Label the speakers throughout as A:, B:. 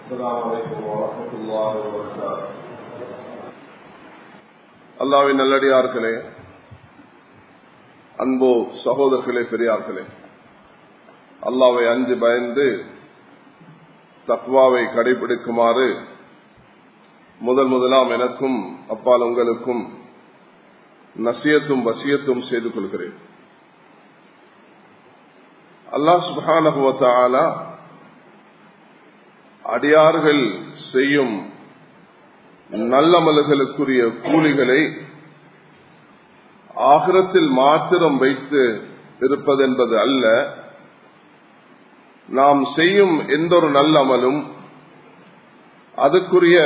A: السلام عليكم ورحمة الله وبركاته
B: அல்லாவின் நல்லடியார்களே அன்போ சகோதரர்களே பெரியார்களே அல்லாவை அஞ்சு பயந்து தக்வாவை கடைபிடிக்குமாறு முதல் முதலாம் எனக்கும் அப்பால் உங்களுக்கும் நசியத்தும் வசியத்தும் செய்து கொள்கிறேன் அல்லாஹ் சுபானகுவத்தாலா அடியார்கள் செய்யும் நல்லமல்களுக்குரிய கூலிகளை ஆகிரத்தில் மாத்திரம் வைத்து இருப்பதென்பது அல்ல நாம் செய்யும் எந்த ஒரு நல்லமலும் அதுக்குரிய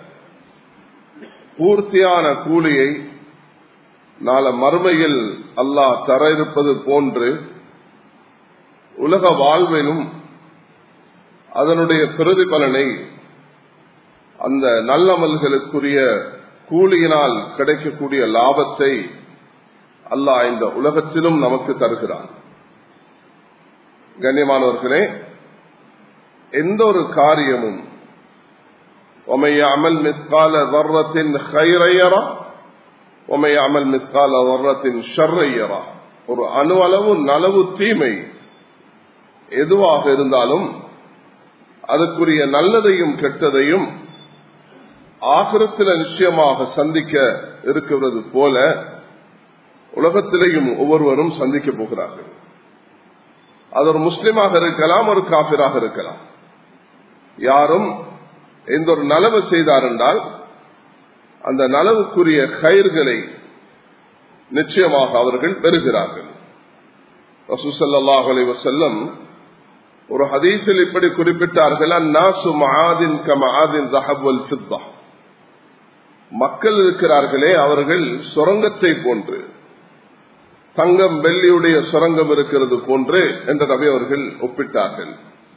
B: பூர்த்தியான கூலியை நாள மறுமையில் அல்லாஹ் தர இருப்பது போன்று உலக வாழ்விலும் அதனுடைய பிரதிபலனை அந்த நல்லமல்களுக்குரிய கூலியினால் கிடைக்கக்கூடிய லாபத்தை அல்லாஹ் இந்த உலகத்திலும் நமக்கு தருகிறான் கண்ணியமானவர்களே எந்த ஒரு காரியமும் அமல் மிஸ்கால வர்றத்தின் ஹைரையரா அமல் மிஸ்கால வர்றத்தின் ஷர்ரையரா ஒரு அணு அளவு நலவு தீமை எதுவாக இருந்தாலும் அதுக்குரிய நல்லதையும் கெட்டதையும் ஆகிரத்தில் நிச்சயமாக சந்திக்க இருக்கிறது போல உலகத்திலேயும் ஒவ்வொருவரும் சந்திக்க போகிறார்கள் அது ஒரு முஸ்லிமாக இருக்கலாம் ஒரு காபிராக இருக்கலாம் யாரும் எந்த ஒரு நலவு செய்தார் என்றால் அந்த நலவுக்குரிய கயிர்களை நிச்சயமாக அவர்கள் பெறுகிறார்கள் ரசூசல்லாஹ் அலி வசல்லம் ஒரு ஹதீஸில் இப்படி குறிப்பிட்டார்கள் அந்நாசு மகாதின் கமாதின் ரஹபுல் சித்தா மக்கள் இருக்கிறார்களே அவர்கள் சுரங்கத்தை போன்று தங்கம் வெள்ளியுடைய சுரங்கம் இருக்கிறது போன்று என்ற நபி அவர்கள் ஒப்பிட்டார்கள்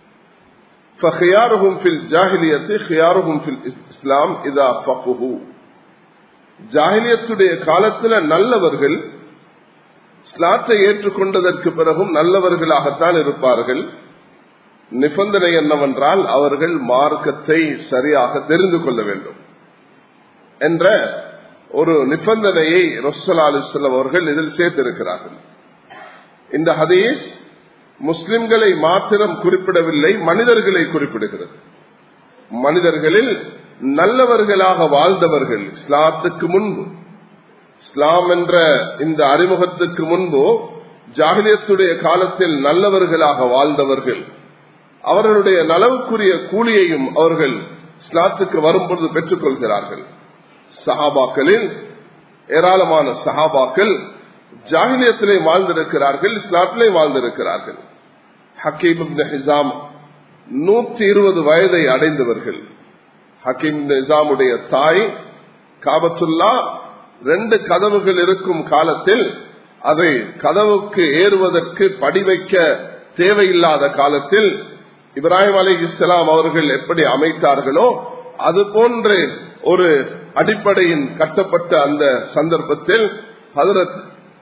B: ஜாகிலியத்துடைய காலத்தில் நல்லவர்கள் ஸ்லாத்தை ஏற்றுக்கொண்டதற்கு பிறகும் நல்லவர்களாகத்தான் இருப்பார்கள் நிபந்தனை என்னவென்றால் அவர்கள் மார்க்கத்தை சரியாக தெரிந்து கொள்ள வேண்டும் என்ற ஒரு நிபந்தனையை ரொசலா அலிஸ்லாம் அவர்கள் இதில் சேர்த்திருக்கிறார்கள் இந்த ஹதீஸ் முஸ்லிம்களை மாத்திரம் குறிப்பிடவில்லை மனிதர்களை குறிப்பிடுகிறது மனிதர்களில் நல்லவர்களாக வாழ்ந்தவர்கள் இஸ்லாத்துக்கு முன்பு இஸ்லாம் என்ற இந்த அறிமுகத்துக்கு முன்பு ஜாகிலியத்துடைய காலத்தில் நல்லவர்களாக வாழ்ந்தவர்கள் அவர்களுடைய நலவுக்குரிய கூலியையும் அவர்கள் இஸ்லாத்துக்கு வரும்பொழுது பெற்றுக் கொள்கிறார்கள் சஹாபாக்களில் ஏராளமான சஹாபாக்கள் ஜாகிலியத்திலே வாழ்ந்திருக்கிறார்கள் இஸ்லாத்திலே வாழ்ந்திருக்கிறார்கள் ஹக்கீம் ஹிசாம் நூற்றி இருபது வயதை அடைந்தவர்கள் ஹக்கீம் நிசாமுடைய தாய் காபத்துல்லா ரெண்டு கதவுகள் இருக்கும் காலத்தில் அதை கதவுக்கு ஏறுவதற்கு படி வைக்க தேவையில்லாத காலத்தில் இப்ராஹிம் அலி இஸ்லாம் அவர்கள் எப்படி அமைத்தார்களோ அது போன்று ஒரு அடிப்படையின் கட்டப்பட்ட அந்த சந்தர்ப்பத்தில் ஹதரத்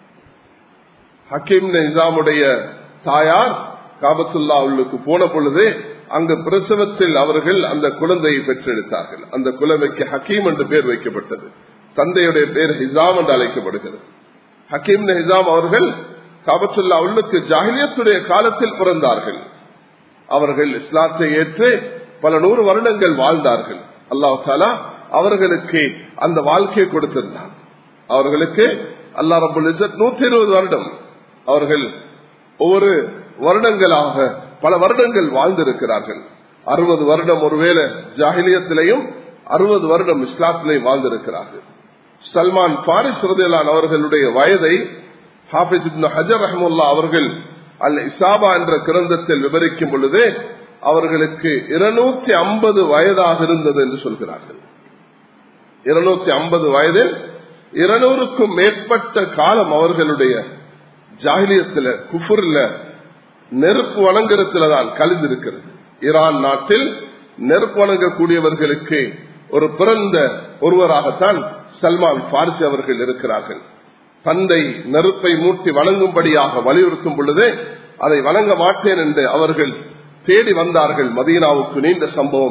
B: ஹக்கீம் நிசாமுடைய தாயார் காபத்துல்லா உள்ளுக்கு போன பொழுது அங்கு பிரசவத்தில் அவர்கள் அந்த குழந்தையை பெற்றெடுத்தார்கள் அந்த குழந்தைக்கு ஹக்கீம் என்று பெயர் வைக்கப்பட்டது தந்தையுடைய பெயர் ஹிசாம் என்று அழைக்கப்படுகிறது ஹக்கீம் ஹிசாம் அவர்கள் காபத்துல்லா உள்ளுக்கு ஜாகிலியத்துடைய காலத்தில் பிறந்தார்கள் அவர்கள் இஸ்லாத்தை ஏற்று பல நூறு வருடங்கள் வாழ்ந்தார்கள் அல்லாஹ் தாலா அவர்களுக்கு அந்த வாழ்க்கையை கொடுத்திருந்தார் அவர்களுக்கு அல்லா ரபுல் நூத்தி இருபது வருடம் அவர்கள் ஒவ்வொரு வருடங்களாக பல வருடங்கள் வாழ்ந்திருக்கிறார்கள் அறுபது வருடம் ஒருவேளை ஜாகிலியத்திலையும் அறுபது வருடம் இஸ்லாத்திலையும் வாழ்ந்திருக்கிறார்கள் சல்மான் பாரிஸ் ரதிலான் அவர்களுடைய வயதை ஹாபிஸ் ஹஜர் ரஹமுல்லா அவர்கள் அல் இசாபா என்ற கிரந்தத்தில் விவரிக்கும் பொழுது அவர்களுக்கு இருநூத்தி ஐம்பது வயதாக இருந்தது என்று சொல்கிறார்கள் இருநூத்தி ஐம்பது வயதில் இருநூறுக்கும் மேற்பட்ட காலம் அவர்களுடைய ஜாகிலியத்துல குஃபுர்ல நெருப்பு வணங்குறதுல தான் கழிந்திருக்கிறது ஈரான் நாட்டில் நெருப்பு வணங்கக்கூடியவர்களுக்கு ஒரு பிறந்த ஒருவராகத்தான் சல்மான் பாரிசி அவர்கள் இருக்கிறார்கள் தந்தை நெருப்பை மூட்டி வணங்கும்படியாக வலியுறுத்தும் பொழுது அதை வணங்க மாட்டேன் என்று அவர்கள் தேடி வந்தார்கள் மதீனாவுக்கு நீண்ட சம்பவம்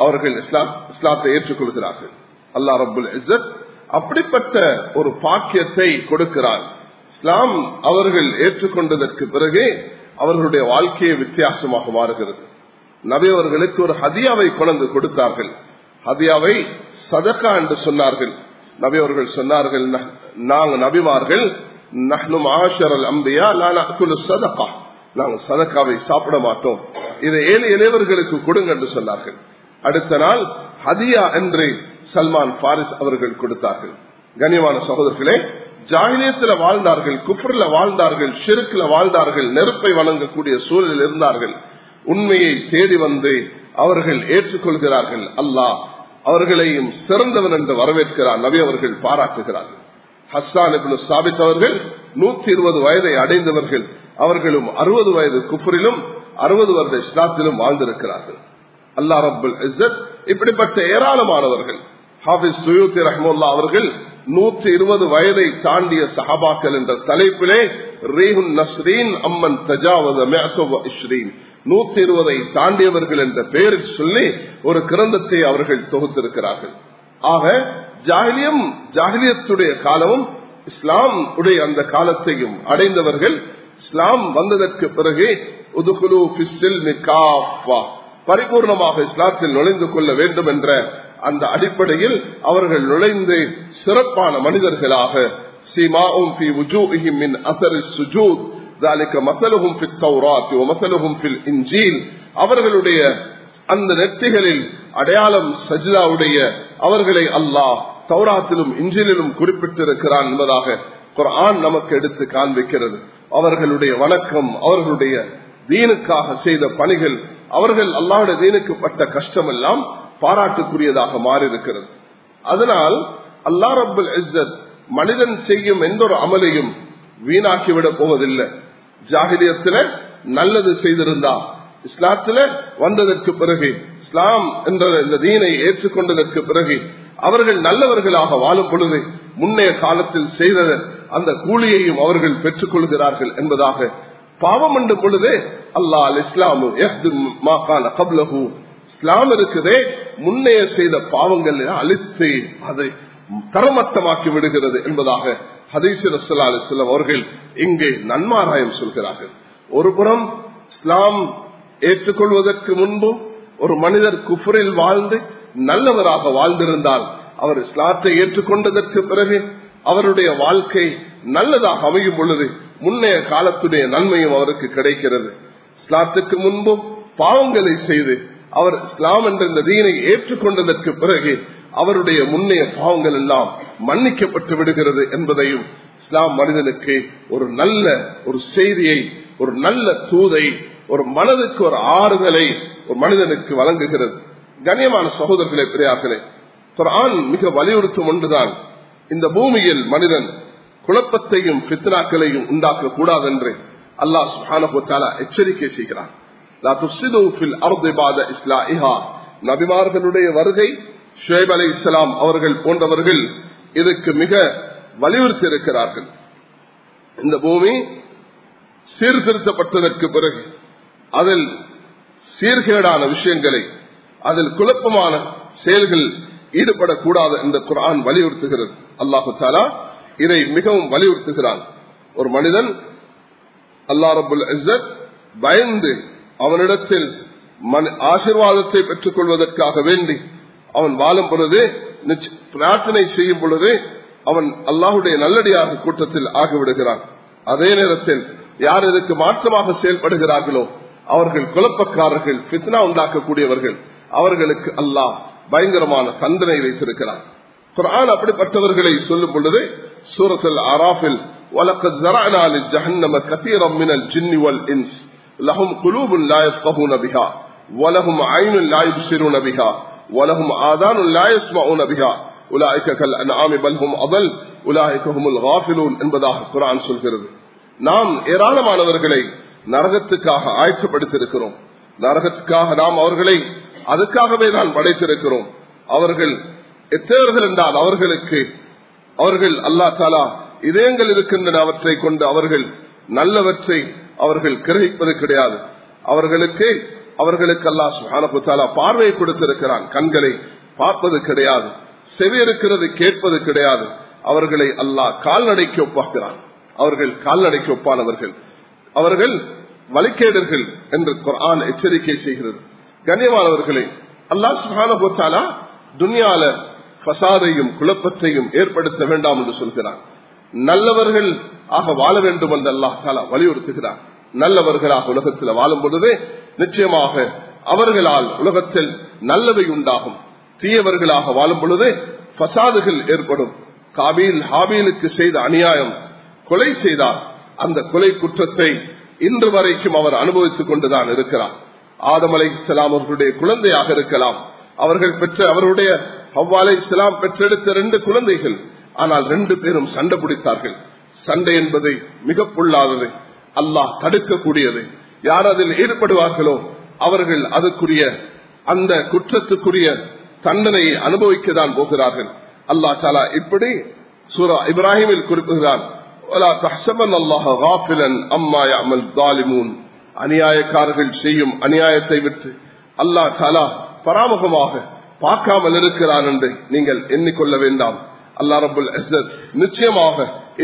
B: அவர்கள் இஸ்லாம் இஸ்லாத்தை ஏற்றுக்கொள்கிறார்கள் அல்லா ரபுல் இஸ்ஸத் அப்படிப்பட்ட ஒரு பாக்கியத்தை கொடுக்கிறார் இஸ்லாம் அவர்கள் ஏற்றுக்கொண்டதற்கு பிறகு அவர்களுடைய வாழ்க்கையை வித்தியாசமாக மாறுகிறது நபி அவர்களுக்கு ஒரு ஹதியாவை கொண்டு கொடுத்தார்கள் ஹதியாவை சதக்கா என்று சொன்னார்கள் நபி அவர்கள் சொன்னார்கள் நாங்கள் நபிமார்கள் நஹ்னும் ஆஷரல் அம்பியா நான் சதக்கா நாங்கள் சதக்காவை சாப்பிட மாட்டோம் இதை ஏழு இளைவர்களுக்கு கொடுங்க என்று சொன்னார்கள் அடுத்த நாள் ஹதியா என்று சல்மான் பாரிஸ் அவர்கள் கொடுத்தார்கள் கனியமான சகோதரர்களே ஜாகிலியத்தில் வாழ்ந்தார்கள் குஃப்ரில் வாழ்ந்தார்கள் ஷிருக்கில் வாழ்ந்தார்கள் நெருப்பை வணங்கக்கூடிய சூழலில் இருந்தார்கள் உண்மையை தேடி வந்து அவர்கள் ஏற்றுக்கொள்கிறார்கள் அல்லாஹ் அவர்களையும் சிறந்தவன் என்று வரவேற்கிறார் நபி அவர்கள் பாராட்டுகிறார்கள் ஹஸ்தான் சாபித் அவர்கள் நூத்தி இருபது வயதை அடைந்தவர்கள் அவர்களும் அறுபது வயது குஃபரிலும் அறுபது வருட இஸ்லாத்திலும் வாழ்ந்திருக்கிறார்கள் அல்லா ரபுல் இஸ்ஸத் இப்படிப்பட்ட ஏராளமானவர்கள் ஹாபிஸ் சுயூத்தி ரஹமுல்லா அவர்கள் நூற்றி இருபது வயதை தாண்டிய சஹாபாக்கள் என்ற தலைப்பிலே ரீஹுன் நஸ்ரீன் அம்மன் தஜாவத இஸ்ரீன் நூத்தி இருபதை தாண்டியவர்கள் என்ற பெயரில் சொல்லி ஒரு கிரந்தத்தை அவர்கள் தொகுத்திருக்கிறார்கள் ஆக ஜாகிலியம் ஜாகிலியத்துடைய காலமும் இஸ்லாம் உடைய அந்த காலத்தையும் அடைந்தவர்கள் இஸ்லாம் வந்ததற்கு பிறகு பரிபூர்ணமாக இஸ்லாத்தில் நுழைந்து கொள்ள வேண்டும் என்ற அந்த அடிப்படையில் அவர்கள் நுழைந்து சிறப்பான மனிதர்களாக அவர்களுடைய அந்த நெற்றிகளில் அடையாளம் சஜிதாவுடைய அவர்களை அல்லாஹ் தௌராத்திலும் இஞ்சிலும் குறிப்பிட்டிருக்கிறான் என்பதாக குரான் நமக்கு எடுத்து காண்பிக்கிறது அவர்களுடைய வணக்கம் அவர்களுடைய தீனுக்காக செய்த பணிகள் அவர்கள் அல்லாவுடைய தீனுக்கு பட்ட கஷ்டம் எல்லாம் பாராட்டுக்குரியதாக மாறியிருக்கிறது அதனால் அல்லா ரபுல் இஸ்ஸத் மனிதன் செய்யும் எந்த ஒரு அமலையும் வீணாக்கிவிடப் போவதில்லை ஜாகிரியத்துல நல்லது செய்திருந்தா இஸ்லாத்துல வந்ததற்கு பிறகு இஸ்லாம் என்ற இந்த தீனை ஏற்றுக்கொண்டதற்கு பிறகு அவர்கள் நல்லவர்களாக வாழும் பொழுது முன்னைய காலத்தில் செய்த அந்த கூலியையும் அவர்கள் பெற்றுக் கொள்கிறார்கள் என்பதாக பாவம் என்ற பொழுது அல்லா அல் இஸ்லாமு இஸ்லாம் இருக்குதே முன்னைய செய்த பாவங்கள் அழித்து அதை தரமட்டமாக்கி விடுகிறது என்பதாக ஹதீஸ் ரசல்லா அலிஸ்லாம் அவர்கள் இங்கே நன்மாராயம் சொல்கிறார்கள் ஒரு புறம் இஸ்லாம் ஏற்றுக்கொள்வதற்கு முன்பு ஒரு மனிதர் குஃபரில் வாழ்ந்து நல்லவராக வாழ்ந்திருந்தால் அவர் இஸ்லாத்தை ஏற்றுக்கொண்டதற்கு பிறகு அவருடைய வாழ்க்கை நல்லதாக அமையும் பொழுது முன்னைய காலத்துடைய நன்மையும் அவருக்கு கிடைக்கிறது இஸ்லாத்துக்கு முன்பும் பாவங்களை செய்து அவர் இஸ்லாம் என்ற இந்த தீனை ஏற்றுக்கொண்டதற்கு பிறகு அவருடைய முன்னைய பாவங்கள் எல்லாம் மன்னிக்கப்பட்டு விடுகிறது என்பதையும் இஸ்லாம் மனிதனுக்கு ஒரு நல்ல ஒரு செய்தியை ஒரு நல்ல தூதை ஒரு மனதுக்கு ஒரு ஆறுதலை ஒரு மனிதனுக்கு வழங்குகிறது கண்ணியமான சகோதரர்களே பெரியார்களே குரான் மிக வலியுறுத்தும் ஒன்றுதான் இந்த பூமியில் மனிதன் குழப்பத்தையும் பித்னாக்களையும் உண்டாக்க கூடாது என்று அல்லாஹ் சுஹானா எச்சரிக்கை செய்கிறான் நபிமார்களுடைய வருகை ஷுவைப் அலி இஸ்லாம் அவர்கள் போன்றவர்கள் இதுக்கு மிக வலியுறுத்தி இருக்கிறார்கள் இந்த பூமி சீர்திருத்தப்பட்டதற்கு பிறகு அதில் சீர்கேடான விஷயங்களை அதில் குழப்பமான செயல்கள் ஈடுபடக்கூடாது என்று குரான் வலியுறுத்துகிறது அல்லாஹு தாலா இதை மிகவும் வலியுறுத்துகிறான் ஒரு மனிதன் அல்லா ரபுல் இஸ்ஸத் பயந்து அவனிடத்தில் ஆசிர்வாதத்தை பெற்றுக் கொள்வதற்காக வேண்டி அவன் வாழும் பொழுது பிரார்த்தனை செய்யும் பொழுது அவன் அல்லாஹுடைய நல்லடியாக கூட்டத்தில் ஆகிவிடுகிறான் அதே நேரத்தில் யார் இதற்கு மாற்றமாக செயல்படுகிறார்களோ அவர்கள் குழப்பக்காரர்கள் பித்னா உண்டாக்கக்கூடியவர்கள் அவர்களுக்கு அல்லாஹ் பயங்கரமான தண்டனை வைத்திருக்கிறார் குரான் அப்படிப்பட்டவர்களை சொல்லும் பொழுது சூரத்தில் ஆராஃபில் وَلَقَدْ زَرَعْنَا لِجَهَنَّمَ كَثِيرًا مِنَ الْجِنِّ وَالْإِنسِ لَهُمْ قُلُوبٌ لَا يَفْقَهُونَ بِهَا وَلَهُمْ عَيْنٌ لَا يُبْصِرُونَ بِهَا وَلَهُمْ آذَانٌ لَا يَسْمَعُونَ بِهَا أُولَئِكَ كَالْأَنْعَامِ بَلْ هُمْ أَضَلُّ أُولَئِكَ هُمُ الْغَافِلُونَ என்பதாக குர்ஆன் சொல்கிறது நாம் ஏராளமானவர்களை நரகத்துக்காக ஆயத்தப்படுத்தியிருக்கிறோம் நரகத்துக்காக நாம் அவர்களை அதுக்காகவே நான் படைத்திருக்கிறோம் அவர்கள் எத்தவர்கள் என்றால் அவர்களுக்கு அவர்கள் அல்லா தாலா இதயங்கள் இருக்கின்றன அவற்றை கொண்டு அவர்கள் நல்லவற்றை அவர்கள் கிரகிப்பது கிடையாது அவர்களுக்கு அவர்களுக்கு அல்லாஹ் சுஹானபுத்தாலா பார்வையை கொடுத்திருக்கிறான் கண்களை பார்ப்பது கிடையாது செவி இருக்கிறது கேட்பது கிடையாது அவர்களை அல்லாஹ் கால்நடைக்கு ஒப்பாக்குறான் அவர்கள் கால்நடைக்கு ஒப்பானவர்கள் அவர்கள் வழிகேடர்கள் என்று குர்ஆன் எச்சரிக்கை செய்கிறது கண்ணியமானவர்களே அல்லாஹ் சுஹானபுத்தாலா துனியால பசாதையும் குழப்பத்தையும் ஏற்படுத்த வேண்டாம் என்று சொல்கிறான் நல்லவர்கள் ஆக வாழ வேண்டும் என்று அல்லாஹ் தாலா வலியுறுத்துகிறார் நல்லவர்களாக உலகத்தில் வாழும் பொழுதே நிச்சயமாக அவர்களால் உலகத்தில் நல்லவை உண்டாகும் தீயவர்களாக வாழும் பொழுதே பசாதுகள் ஏற்படும் காபீல் ஹாபீலுக்கு செய்த அநியாயம் கொலை செய்தார் அந்த கொலை குற்றத்தை இன்று வரைக்கும் அவர் அனுபவித்துக் கொண்டுதான் இருக்கிறார் ஆதம் அலை இஸ்லாம் அவர்களுடைய குழந்தையாக இருக்கலாம் அவர்கள் பெற்ற அவருடைய ஹவ்வாலை இஸ்லாம் பெற்றெடுத்த ரெண்டு குழந்தைகள் ஆனால் ரெண்டு பேரும் சண்டை பிடித்தார்கள் சண்டை என்பதை மிக பொல்லாதது அல்லாஹ் தடுக்கக்கூடியது யார் அதில் ஈடுபடுவார்களோ அவர்கள் அதுக்குரிய அந்த குற்றத்துக்குரிய தண்டனையை அனுபவிக்கத்தான் போகிறார்கள் அல்லாஹ் தாலா இப்படி சூரா இப்ராஹிமில் குறிப்பிடுகிறார் அநியாயக்காரர்கள் செய்யும் அநியாயத்தை விட்டு அல்லாஹ் தாலா பராமுகமாக பார்க்காமல் இருக்கிறான் என்று நீங்கள் எண்ணிக்கொள்ள வேண்டாம் அல்லா ரபுல் நிச்சயமாக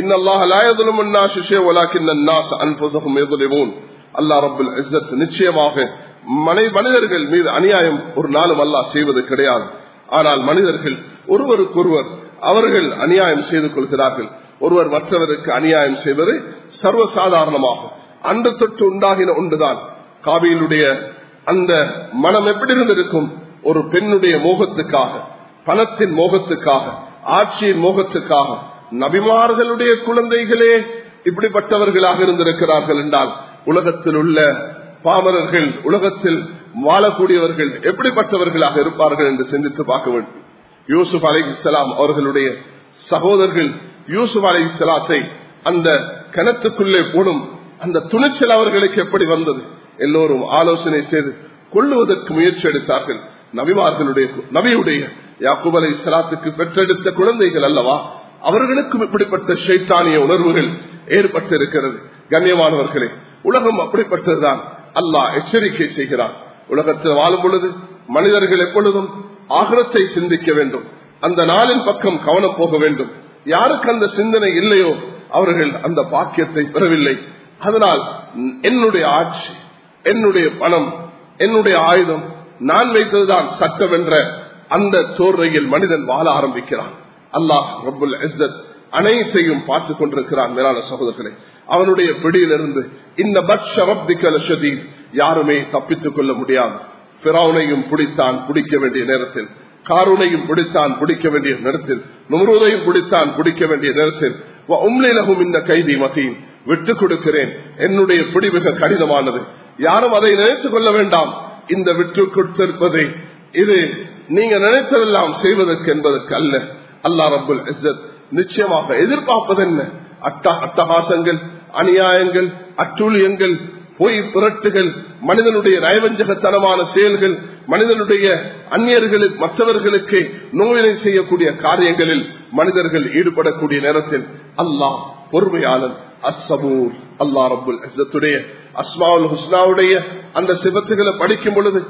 B: அல்லா ரபுல் நிச்சயமாக மனிதர்கள் மீது அநியாயம் ஒரு நாளும் அல்லா செய்வது கிடையாது ஆனால் மனிதர்கள் ஒருவருக்கொருவர் அவர்கள் அநியாயம் செய்து கொள்கிறார்கள் ஒருவர் மற்றவருக்கு அநியாயம் செய்வது சர்வசாதாரணமாக அன்று தொட்டு உண்டாகின ஒன்றுதான் காவியிலுடைய அந்த மனம் எப்படி இருந்திருக்கும் ஒரு பெண்ணுடைய மோகத்துக்காக பணத்தின் மோகத்துக்காக ஆட்சியின் மோகத்துக்காக நபிமார்களுடைய குழந்தைகளே இப்படிப்பட்டவர்களாக இருந்திருக்கிறார்கள் என்றால் உலகத்தில் உள்ள பாமரர்கள் உலகத்தில் வாழக்கூடியவர்கள் எப்படிப்பட்டவர்களாக இருப்பார்கள் என்று சிந்தித்து பார்க்க வேண்டும் யூசுப் அலை இஸ்லாம் அவர்களுடைய சகோதரர்கள் யூசுப் அலை இஸ்லாத்தை அந்த கிணத்துக்குள்ளே போடும் அந்த துணிச்சல் அவர்களுக்கு எப்படி வந்தது எல்லோரும் ஆலோசனை செய்து கொள்ளுவதற்கு முயற்சி எடுத்தார்கள் நபிமார்களுடைய நபியுடைய யாக்கூப் அலை இஸ்லாத்துக்கு பெற்றெடுத்த குழந்தைகள் அல்லவா அவர்களுக்கும் இப்படிப்பட்ட ஷைத்தானிய உணர்வுகள் ஏற்பட்டிருக்கிறது கண்ணியமானவர்களே உலகம் அப்படிப்பட்டதுதான் அல்லாஹ் எச்சரிக்கை செய்கிறார் உலகத்தில் வாழும் பொழுது மனிதர்கள் எப்பொழுதும் ஆகரத்தை சிந்திக்க வேண்டும் அந்த நாளின் பக்கம் கவனம் போக வேண்டும் யாருக்கு அந்த சிந்தனை இல்லையோ அவர்கள் அந்த பாக்கியத்தை பெறவில்லை அதனால் என்னுடைய ஆட்சி என்னுடைய பணம் என்னுடைய ஆயுதம் நான் வைத்ததுதான் சட்டம் என்ற அந்த சோர்வையில் மனிதன் வாழ ஆரம்பிக்கிறான் அல்லாஹ் ரபுல் இஸ்ஸத் அனைத்தையும் பார்த்து கொண்டிருக்கிறான் மேலான சகோதரர்களே அவனுடைய பிடியிலிருந்து இந்த பட்சரப்திக்கலசதி யாருமே தப்பித்துக் கொள்ள முடியாது பிறவுனையும் பிடித்தான் பிடிக்க வேண்டிய நேரத்தில் காருனையும் பிடித்தான் பிடிக்க வேண்டிய நேரத்தில் நுமருதையும் பிடித்தான் பிடிக்க வேண்டிய நேரத்தில் உம்லிலகும் இந்த கைதி மகியின் விட்டுக் கொடுக்கிறேன் என்னுடைய பிடி மிக கடினமானது யாரும் அதை நினைத்துக் கொள்ள வேண்டாம் இந்த விட்டு கொடுத்திருப்பதை இது நீங்க நினைத்ததெல்லாம் செய்வதற்கு என்பதற்கு அல்ல அல்லா ரபுல் இஸ்ஸத் நிச்சயமாக எதிர்பார்ப்பது என்ன அட்ட அட்டகாசங்கள் அநியாயங்கள் அட்டூழியங்கள் பொய் புரட்டுகள் மனிதனுடைய நயவஞ்சகத்தனமான செயல்கள் மனிதனுடைய அந்நியர்களுக்கு மற்றவர்களுக்கு நோயினை செய்யக்கூடிய காரியங்களில் மனிதர்கள் ஈடுபடக்கூடிய நேரத்தில் அல்லாஹ் பொறுமையாளன் அஸ்ஸபூர் அல்லா ரபுல் இஸ்ஸத்துடைய அஸ்மாவுல் ஹுஸ்னாவுடைய அந்த சிபத்துகளை படிக்கும் பொழுது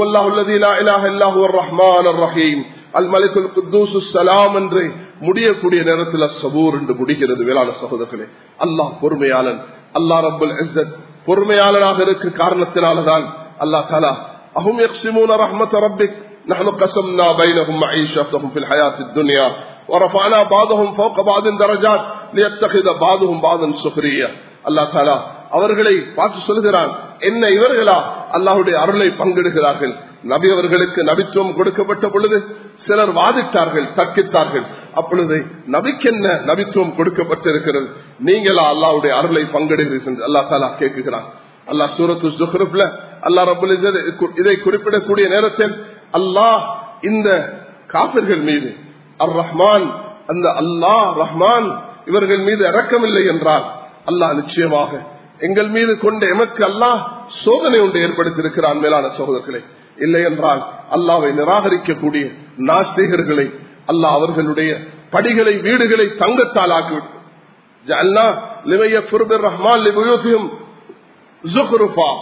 B: ரஹ்மான் ரஹீம் அல் மலிகுல் குத்தூசு சலாம் என்று முடியக்கூடிய நேரத்தில் சபூர் என்று முடிகிறது வேளாண் சகோதரர்களே அல்லாஹ் பொறுமையாளன் அல்லா ரபுல் இஸ்ஸத் பொறுமையாளனாக இருக்க காரணத்தினாலதான் அல்லா தாலா அஹும் யக்ஸிமூன ரஹ்மத் ரப்பிக் نحن قسمنا بينهم معيشتهم في الحياة الدنيا ورفعنا بعضهم فوق بعض درجات ليتخذ بعضهم بعضا سخرية الله تعالى அவர்களை பார்த்து சொல்கிறான் என்ன இவர்களா அல்லாஹுடைய அருளை பங்கிடுகிறார்கள் நபி அவர்களுக்கு நபித்துவம் கொடுக்கப்பட்ட பொழுது சிலர் வாதிட்டார்கள் தர்க்கித்தார்கள் அப்பொழுது நபிக்கு என்ன நபித்துவம் கொடுக்கப்பட்டிருக்கிறது நீங்களா அல்லாவுடைய அருளை பங்கிடுகிறீர்கள் அல்லா தாலா கேட்குகிறான் அல்லா சூரத்து ஜுஹ்ரப்ல அல்லா ரபுல் இதை குறிப்பிடக்கூடிய நேரத்தில் அல்லாஹ் இந்த காபிர்கள் மீது அர் ரஹ்மான் அந்த அல்லாஹ் ரஹ்மான் இவர்கள் மீது இறக்கமில்லை என்றால் அல்லாஹ் நிச்சயமாக எங்கள் மீது கொண்ட எமக்கு அல்லாஹ் சோதனை ஒன்று ஏற்படுத்தியிருக்கிறான் மேலான சகோதரர்களை இல்லை என்றால் அல்லாவை நிராகரிக்கக்கூடிய நாஸ்திகர்களை அல்லாஹ் அவர்களுடைய படிகளை வீடுகளை தங்கத்தால் ஆக்கிவிட்டு ரஹ்மான்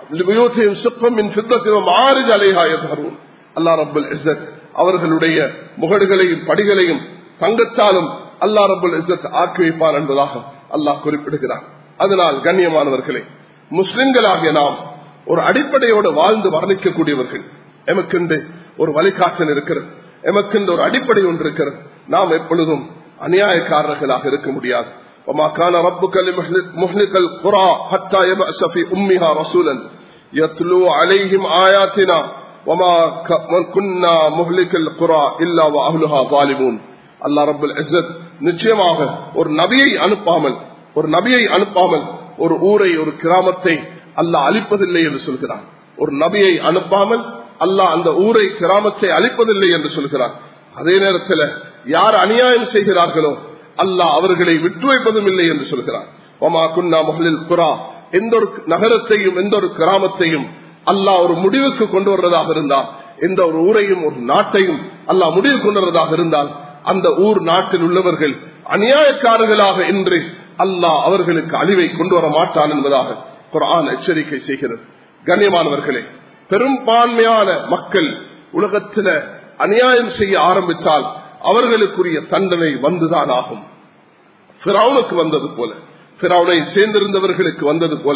B: لبيوتهم سقفا من فضة ومعارج عليها يظهرون அல்லா ரபுல் இஸ்ஸத் அவர்களுடைய முகடுகளையும் படிகளையும் தங்கத்தாலும் அல்லா ரபுல் இஸ்ஸத் ஆக்கி வைப்பார் என்பதாக அல்லாஹ் குறிப்பிடுகிறார் அதனால் கண்ணியமானவர்களே முஸ்லிம்களாகிய நாம் ஒரு அடிப்படையோடு வாழ்ந்து வர்ணிக்கக்கூடியவர்கள் எமக்கென்று ஒரு வழிகாட்டல் இருக்கிறது எமக்கென்று ஒரு அடிப்படை ஒன்று இருக்கிறது நாம் எப்பொழுதும் அநியாயக்காரர்களாக இருக்க முடியாது وما كان ربك لمهلك القرى حتى يبعث في امها رسولا يتلو عليهم آياتنا وما كنا مهلك القرى الا واهلها ظالمون அல்லாஹ் ரபுல் இஸ்ஸத் நிச்சயமாக ஒரு நபியை அனுப்பாமல் ஒரு நபியை அனுப்பாமல் ஒரு ஊரை ஒரு கிராமத்தை அல்லாஹ் அழிப்பதில்லை என்று சொல்கிறான் ஒரு நபியை அனுப்பாமல் அல்லாஹ் அந்த ஊரை கிராமத்தை அழிப்பதில்லை என்று சொல்கிறான் அதே நேரத்தில் யார் அநியாயம் செய்கிறார்களோ அல்லாஹ் அவர்களை விட்டு வைப்பதும் இல்லை என்று சொல்கிறான் ஒமா குன்னா முகலில் புறா எந்த ஒரு நகரத்தையும் எந்த ஒரு கிராமத்தையும் அல்லாஹ் ஒரு முடிவுக்கு கொண்டு வர்றதாக இருந்தால் எந்த ஒரு ஊரையும் ஒரு நாட்டையும் அல்லாஹ் முடிவு கொண்டு வர்றதாக இருந்தால் அந்த ஊர் நாட்டில் உள்ளவர்கள் அநியாயக்காரர்களாக இன்று அல்லாஹ் அவர்களுக்கு அழிவை கொண்டு வர மாட்டான் என்பதாக குரான் எச்சரிக்கை செய்கிறது கண்ணியமானவர்களே பெரும்பான்மையான மக்கள் உலகத்தில அநியாயம் செய்ய ஆரம்பித்தால் அவர்களுக்குரிய தண்டனை வந்துதான் ஆகும் பிறவுனுக்கு வந்தது போல பிறவுனை சேர்ந்திருந்தவர்களுக்கு வந்தது போல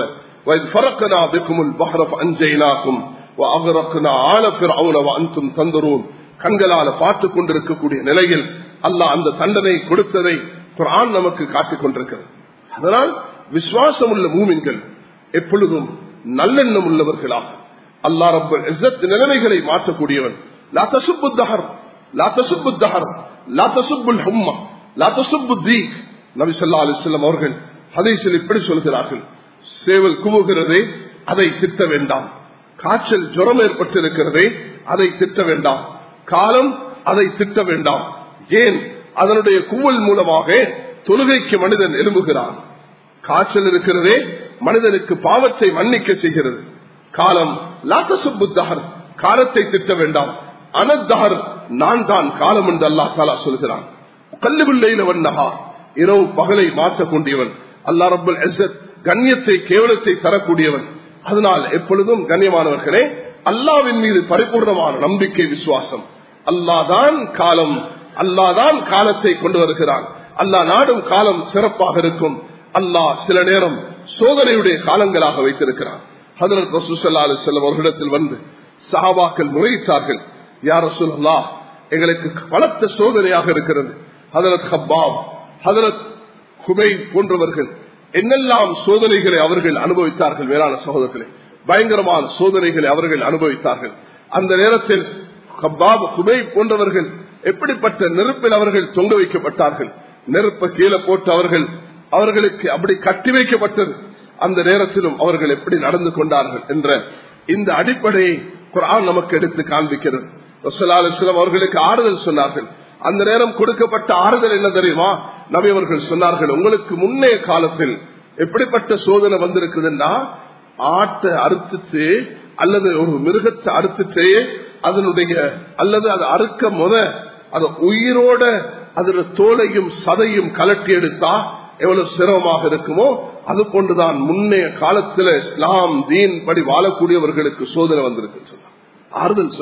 B: கண்களால பார்த்து கொண்டிருக்கக்கூடிய நிலையில் அல்லாஹ் அந்த தண்டனை கொடுத்ததை குரான் நமக்கு காட்டிக் கொண்டிருக்கிறது அதனால் விசுவாசம் உள்ள மூமின்கள் எப்பொழுதும் நல்லெண்ணம் உள்ளவர்களாக அல்லா ரப்பல் இஸ்ஸத் நிலைமைகளை மாற்றக்கூடியவன் லா தசுப்பு தஹர் லா தசுப்பு தஹர் லா தசுப்புல் ஹும்மா லா தசுப்பு தீக் நபி ஸல்லல்லாஹு அலைஹி வஸல்லம் அவர்கள் ஹதீஸில் இப்படி சொல்கிறார்கள் சேவல் குமுகிறதே அதை திட்ட வேண்டாம் காய்ச்சல் ஜுரம் ஏற்பட்டிருக்கிறதே அதை திட்ட வேண்டாம் காலம் அதை திட்ட வேண்டாம் ஏன் அதனுடைய குவல் மூலமாக தொழுகைக்கு மனிதன் எழும்புகிறான் காய்ச்சல் இருக்கிறதே மனிதனுக்கு பாவத்தை மன்னிக்க செய்கிறது காலம் லாத்தசுப்புத்தகர் காலத்தை திட்ட வேண்டாம் அனத்தகர் நான் தான் காலம் என்று அல்லா தாலா சொல்கிறான் கல்லுபிள்ளையில வண்ணகா இரவு பகலை மாற்றக் கொண்டியவன் அல்லா ரபுல் கண்ணியத்தை கேவலத்தை தரக்கூடியவன் அதனால் எப்பொழுதும் கண்ணியமானவர்களே அல்லாவின் மீது பரிபூர்ணமான நம்பிக்கை விசுவாசம் அல்லாதான் காலம் அல்லாதான் காலத்தை கொண்டு வருகிறான் அல்லா நாடும் காலம் சிறப்பாக இருக்கும் அல்லாஹ் சில நேரம் சோதனையுடைய காலங்களாக வைத்திருக்கிறான் ஹதரத் ரசூசல்லா செல்லம் அவர்களிடத்தில் வந்து சஹாபாக்கள் முறையிட்டார்கள் யார் ரசூல்லா எங்களுக்கு பலத்த சோதனையாக இருக்கிறது ஹதரத் ஹப்பாப் ஹதரத் குபை போன்றவர்கள் என்னெல்லாம் சோதனைகளை அவர்கள் அனுபவித்தார்கள் வேளாண் சகோதரர்களே பயங்கரமான சோதனைகளை அவர்கள் அனுபவித்தார்கள் அந்த நேரத்தில் ஹப்பாப் குபை போன்றவர்கள் எப்படிப்பட்ட நெருப்பில் அவர்கள் தொங்க வைக்கப்பட்டார்கள் நெருப்ப கீழே போட்டு அவர்கள் அவர்களுக்கு அப்படி கட்டி வைக்கப்பட்டது அந்த நேரத்திலும் அவர்கள் எப்படி நடந்து கொண்டார்கள் என்ற இந்த அடிப்படையை குரான் நமக்கு எடுத்து காண்பிக்கிறது அவர்களுக்கு ஆறுதல் சொன்னார்கள் அந்த நேரம் கொடுக்கப்பட்ட ஆறுதல் என்ன தெரியுமா நபி அவர்கள் சொன்னார்கள் உங்களுக்கு முன்னே காலத்தில் எப்படிப்பட்ட சோதனை வந்திருக்குதுன்னா ஆட்டை அறுத்துட்டு அல்லது ஒரு மிருகத்தை அறுத்துட்டு அதனுடைய அல்லது அதை அறுக்க முத அது உயிரோட அதுல தோலையும் சதையும் கலட்டி எடுத்தா எவ்வளவு சிரமமாக இருக்குமோ அது கொண்டுதான் முன்னைய காலத்துல இஸ்லாம் தீன் படி வாழக்கூடியவர்களுக்கு சோதனை வந்திருக்கு சொன்னார் ஆறுதல்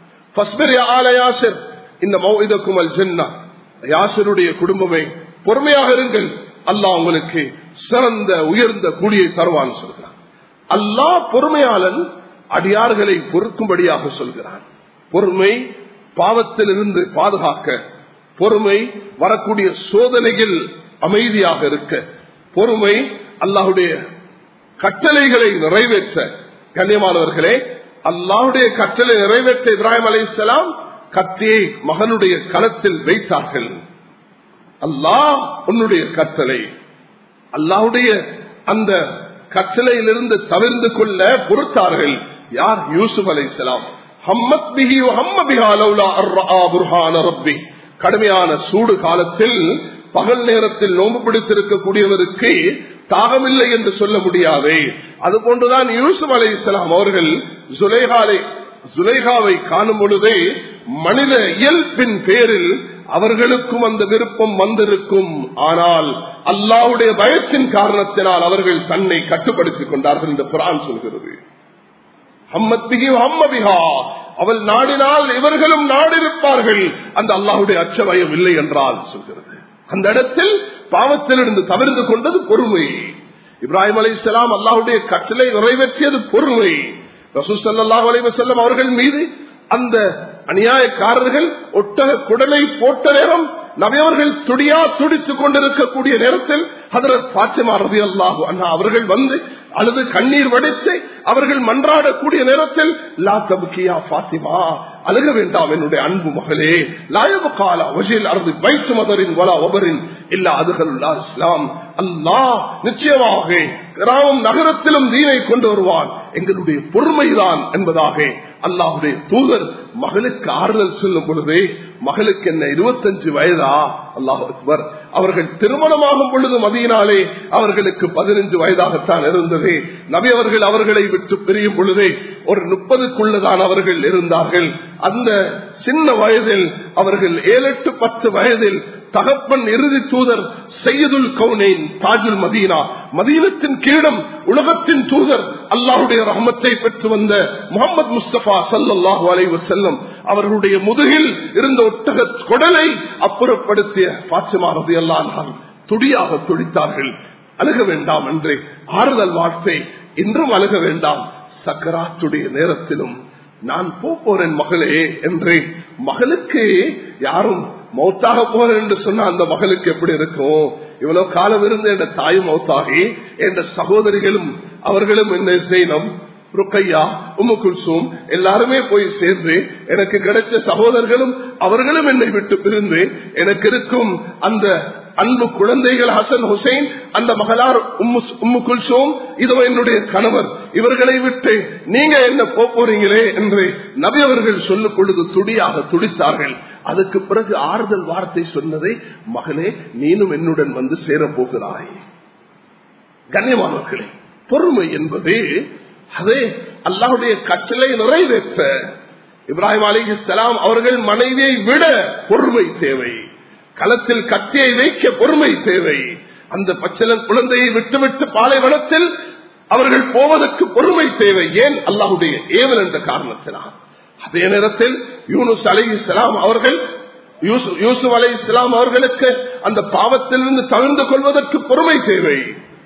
B: சொன்னார்கள் இந்த மௌதக்கும் அல் ஜென்னா யாசருடைய குடும்பமே பொறுமையாக இருங்கள் அல்லாஹ் உங்களுக்கு சிறந்த உயர்ந்த கூலியை தருவான் சொல்கிறான் அல்லாஹ் பொறுமையாளன் அடியார்களை பொறுக்கும்படியாக சொல்கிறான் பொறுமை பாவத்தில் இருந்து பாதுகாக்க பொறுமை வரக்கூடிய சோதனைகள் அமைதியாக இருக்க பொறுமை அல்லாஹுடைய கட்டளைகளை நிறைவேற்ற கண்ணியமானவர்களே அல்லாஹுடைய கட்டளை நிறைவேற்ற இப்ராஹிம் அலி இஸ்லாம் கத்தியை மகனுடைய களத்தில் வைத்தார்கள் அல்லாஹ் உன்னுடைய கட்டளை அல்லாஹுடைய அந்த கட்டளையிலிருந்து தவிர்ந்து கொள்ள பொறுத்தார்கள் யார் யூசுப் அலை இஸ்லாம் கடுமையான சூடு காலத்தில் பகல் நேரத்தில் நோம்பு பிடித்திருக்கக்கூடியவருக்கு தாகமில்லை என்று சொல்ல முடியாதே அது போன்றுதான் யூசுப் அலை இஸ்லாம் அவர்கள் சுலேகாலை சுலேகாவை காணும் பொழுதே மனித இயல்பின் பேரில் அவர்களுக்கும் அந்த விருப்பம் வந்திருக்கும் ஆனால் அல்லாவுடைய பயத்தின் காரணத்தினால் அவர்கள் தன்னை கட்டுப்படுத்திக் கொண்டார்கள் இந்த புறான் சொல்கிறது ஹம்மத்பிகி ஹம்மபிகா அவள் நாடினால் இவர்களும் நாடிருப்பார்கள் அந்த அல்லாஹுடைய அச்சபயம் இல்லை என்றால் சொல்கிறது அந்த இடத்தில் பாவத்திலிருந்து தவிர்த்து கொண்டது பொறுமை இப்ராஹிம் அலி இஸ்லாம் அல்லாஹுடைய கட்டளை நிறைவேற்றியது பொறுமை ரசூசல்லாஹ் அலைவசல்லம் அவர்கள் மீது அந்த அநியாயக்காரர்கள் ஒட்டக குடலை போட்ட நேரம் நபியவர்கள் துடியா துடித்துக் கொண்டிருக்கக்கூடிய நேரத்தில் ஹதரத் பாத்திமா ரவி அல்லாஹு அண்ணா அவர்கள் வந்து அல்லது கண்ணீர் வடித்து அவர்கள் மன்றாடக்கூடிய நேரத்தில் லா தபுக்கியா பாத்திமா அழுக வேண்டாம் என்னுடைய அன்பு மகளே லாயபு காலா வஜில் அறுதி வைத்து மதரின் வலா ஒபரின் இல்ல அதுகல்லா இஸ்லாம் அல்லாஹ் நிச்சயமாக கிராமம் நகரத்திலும் தீனை கொண்டு வருவான் எங்களுடைய பொறுமைதான் என்பதாக அல்லாஹுடைய தூதர் மகளுக்கு ஆறுதல் சொல்லும் பொழுது மகளுக்கு என்ன இருபத்தஞ்சு வயதா அல்லாஹ் அக்பர் அவர்கள் திருமணமாகும் பொழுது மதியினாலே அவர்களுக்கு பதினஞ்சு வயதாகத்தான் இருந்தது நபி அவர்கள் அவர்களை விட்டு பிரியும் பொழுதே ஒரு முப்பதுக்குள்ளதான் அவர்கள் இருந்தார்கள் அந்த சின்ன வயதில் அவர்கள் ஏழு எட்டு பத்து வயதில் தகப்பன் இறுதி தூதர் செய்யதுல் கவுனேன் தாஜுல் மதீனா மதீனத்தின் கீழம் உலகத்தின் தூதர் அல்லாஹுடைய ரஹமத்தை பெற்று வந்த முகமது முஸ்தபா சல்லாஹூ அலைவு செல்லம் அவர்களுடைய முதுகில் இருந்த ஒட்டக கொடலை அப்புறப்படுத்திய பாச்சமா ரதி அல்லான் துடியாக துடித்தார்கள் அழுக வேண்டாம் என்று ஆறுதல் வார்த்தை இன்றும் அழுக வேண்டாம் சக்கராத்துடைய நேரத்திலும் நான் போறேன் மகளே என்று மகளுக்கு யாரும் மௌத்தாக போறேன் என்று சொன்ன அந்த மகளுக்கு எப்படி இருக்கும் இவ்வளவு காலம் இருந்து என் தாயும் மௌத்தாகி என் சகோதரிகளும் அவர்களும் என்ன செய்யணும் ருக்கையா உம்மு குல்சூம் எல்லாருமே போய் சேர்ந்து எனக்கு கிடைச்ச சகோதரர்களும் அவர்களும் என்னை விட்டு பிரிந்து எனக்கு இருக்கும் அந்த அன்பு குழந்தைகள் ஹசன் ஹுசைன் அந்த மகளார் உம்மு குல்சோம் இதோ என்னுடைய கணவர் இவர்களை விட்டு நீங்க என்ன போறீங்களே என்று நபி அவர்கள் சொல்லும் பொழுது துடியாக துடித்தார்கள் அதுக்கு பிறகு ஆறுதல் வார்த்தை சொன்னதை மகளே நீனும் என்னுடன் வந்து சேரப் போகிறாய் கண்ணியமானவர்களே பொறுமை என்பது அதே அல்லாஹுடைய கட்டளை நிறைவேற்ற இப்ராஹிம் அலி இஸ்லாம் அவர்கள் மனைவியை விட பொறுமை தேவை களத்தில் கத்தியை வைக்க பொறுமை தேவை அந்த பச்சளன் குழந்தையை விட்டுவிட்டு பாலைவனத்தில் அவர்கள் போவதற்கு பொறுமை தேவை ஏன் அல்லாஹுடைய ஏவல் என்ற காரணத்தினால் அதே நேரத்தில் யூனுஸ் அலி இஸ்லாம் அவர்கள் யூசுப் அலை இஸ்லாம் அவர்களுக்கு அந்த பாவத்திலிருந்து தவிர்ந்து கொள்வதற்கு பொறுமை தேவை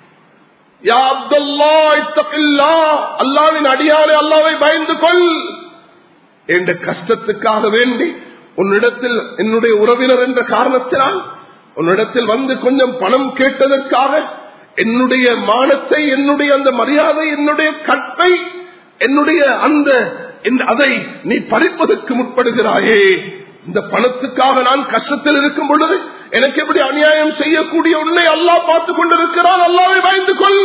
B: அல்லாவின் அடியாலே அல்லாவை பயந்து கொள் என்ற கஷ்டத்துக்காக வேண்டி உன்னிடத்தில் என்னுடைய உறவினர் என்ற காரணத்தினால் உன்னிடத்தில் வந்து கொஞ்சம் பணம் கேட்டதற்காக என்னுடைய மானத்தை என்னுடைய அந்த மரியாதை என்னுடைய கற்பை என்னுடைய அந்த அதை நீ பறிப்பதற்கு முற்படுகிறாயே இந்த பணத்துக்காக நான் கஷ்டத்தில் இருக்கும் பொழுது எனக்கு எப்படி அநியாயம் செய்யக்கூடிய உன்னை அல்லா பார்த்து கொண்டிருக்கிறான் அல்லாவை பயந்து கொள்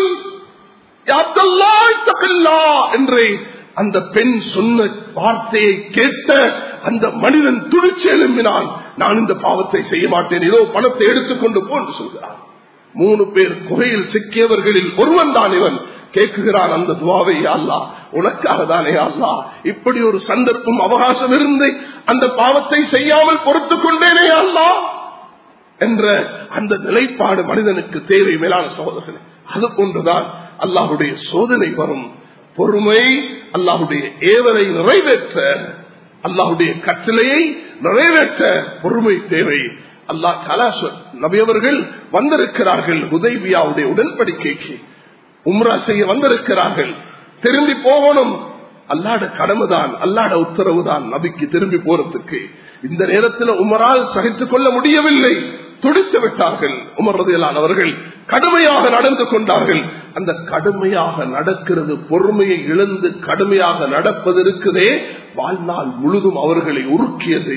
B: என்று அந்த பெண் சொன்ன வார்த்தையை கேட்ட அந்த மனிதன் துணிச்சு எழும்பினான் நான் இந்த பாவத்தை செய்ய மாட்டேன் ஏதோ பணத்தை எடுத்துக்கொண்டு போன்று சொல்கிறான் மூணு பேர் குகையில் சிக்கியவர்களில் ஒருவன் தான் இவன் கேட்குகிறான் அந்த துவாவை அல்லா உனக்காக தானே அல்லா இப்படி ஒரு சந்தர்ப்பம் அவகாசம் இருந்து அந்த பாவத்தை செய்யாமல் பொறுத்து கொண்டேனே அல்லா என்ற அந்த நிலைப்பாடு மனிதனுக்கு தேவை மேலான சோதனை அது போன்றுதான் அல்லாஹுடைய சோதனை வரும் பொறுமை அல்லாஹுடைய ஏவலை நிறைவேற்ற அல்லாஹுடைய கட்டளையை நிறைவேற்ற பொறுமை தேவை அல்லாஹ் கலாசர் நபியவர்கள் வந்திருக்கிறார்கள் உதய்பியாவுடைய உடன்படிக்கைக்கு உம்ரா செய்ய வந்திருக்கிறார்கள் திரும்பி போகணும் அல்லாட கடமைதான் அல்லாட உத்தரவு தான் நபிக்கு திரும்பி போறதுக்கு இந்த நேரத்தில் உமரால் சகித்துக் கொள்ள முடியவில்லை துடித்து விட்டார்கள் உமர்றதையிலான அவர்கள் கடுமையாக நடந்து கொண்டார்கள் அந்த கடுமையாக நடக்கிறது பொறுமையை இழந்து கடுமையாக நடப்பது இருக்குதே வாழ்நாள் முழுதும் அவர்களை உருக்கியது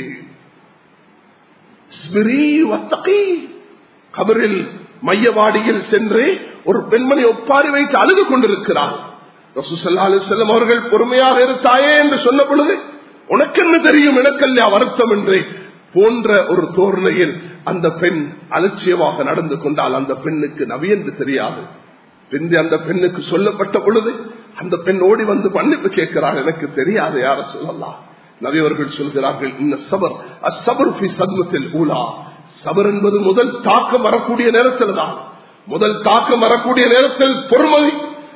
B: கபரில் மையவாடியில் சென்று ஒரு பெண்மணி ஒப்பாரி வைத்து அழுது கொண்டிருக்கிறார் செல்லம் அவர்கள் பொறுமையாக இருந்தாயே என்று சொன்ன பொழுது உனக்கென்ன தெரியும் எனக்கல்லையா வருத்தம் என்று போன்ற ஒரு தோரணையில் அந்த பெண் அலட்சியமாக நடந்து கொண்டால் அந்த பெண்ணுக்கு நவி என்று தெரியாது பிந்தி அந்த பெண்ணுக்கு சொல்லப்பட்ட பொழுது அந்த பெண் ஓடி வந்து மன்னிப்பு கேட்கிறார் எனக்கு தெரியாது யார சொல்லலாம் நவியவர்கள் சொல்கிறார்கள் இந்த சபர் அசபர் சதுவத்தில் ஊலா சபர் என்பது முதல் தாக்கம் வரக்கூடிய நேரத்தில் தான் முதல் தாக்கம் வரக்கூடிய நேரத்தில் பொறுமை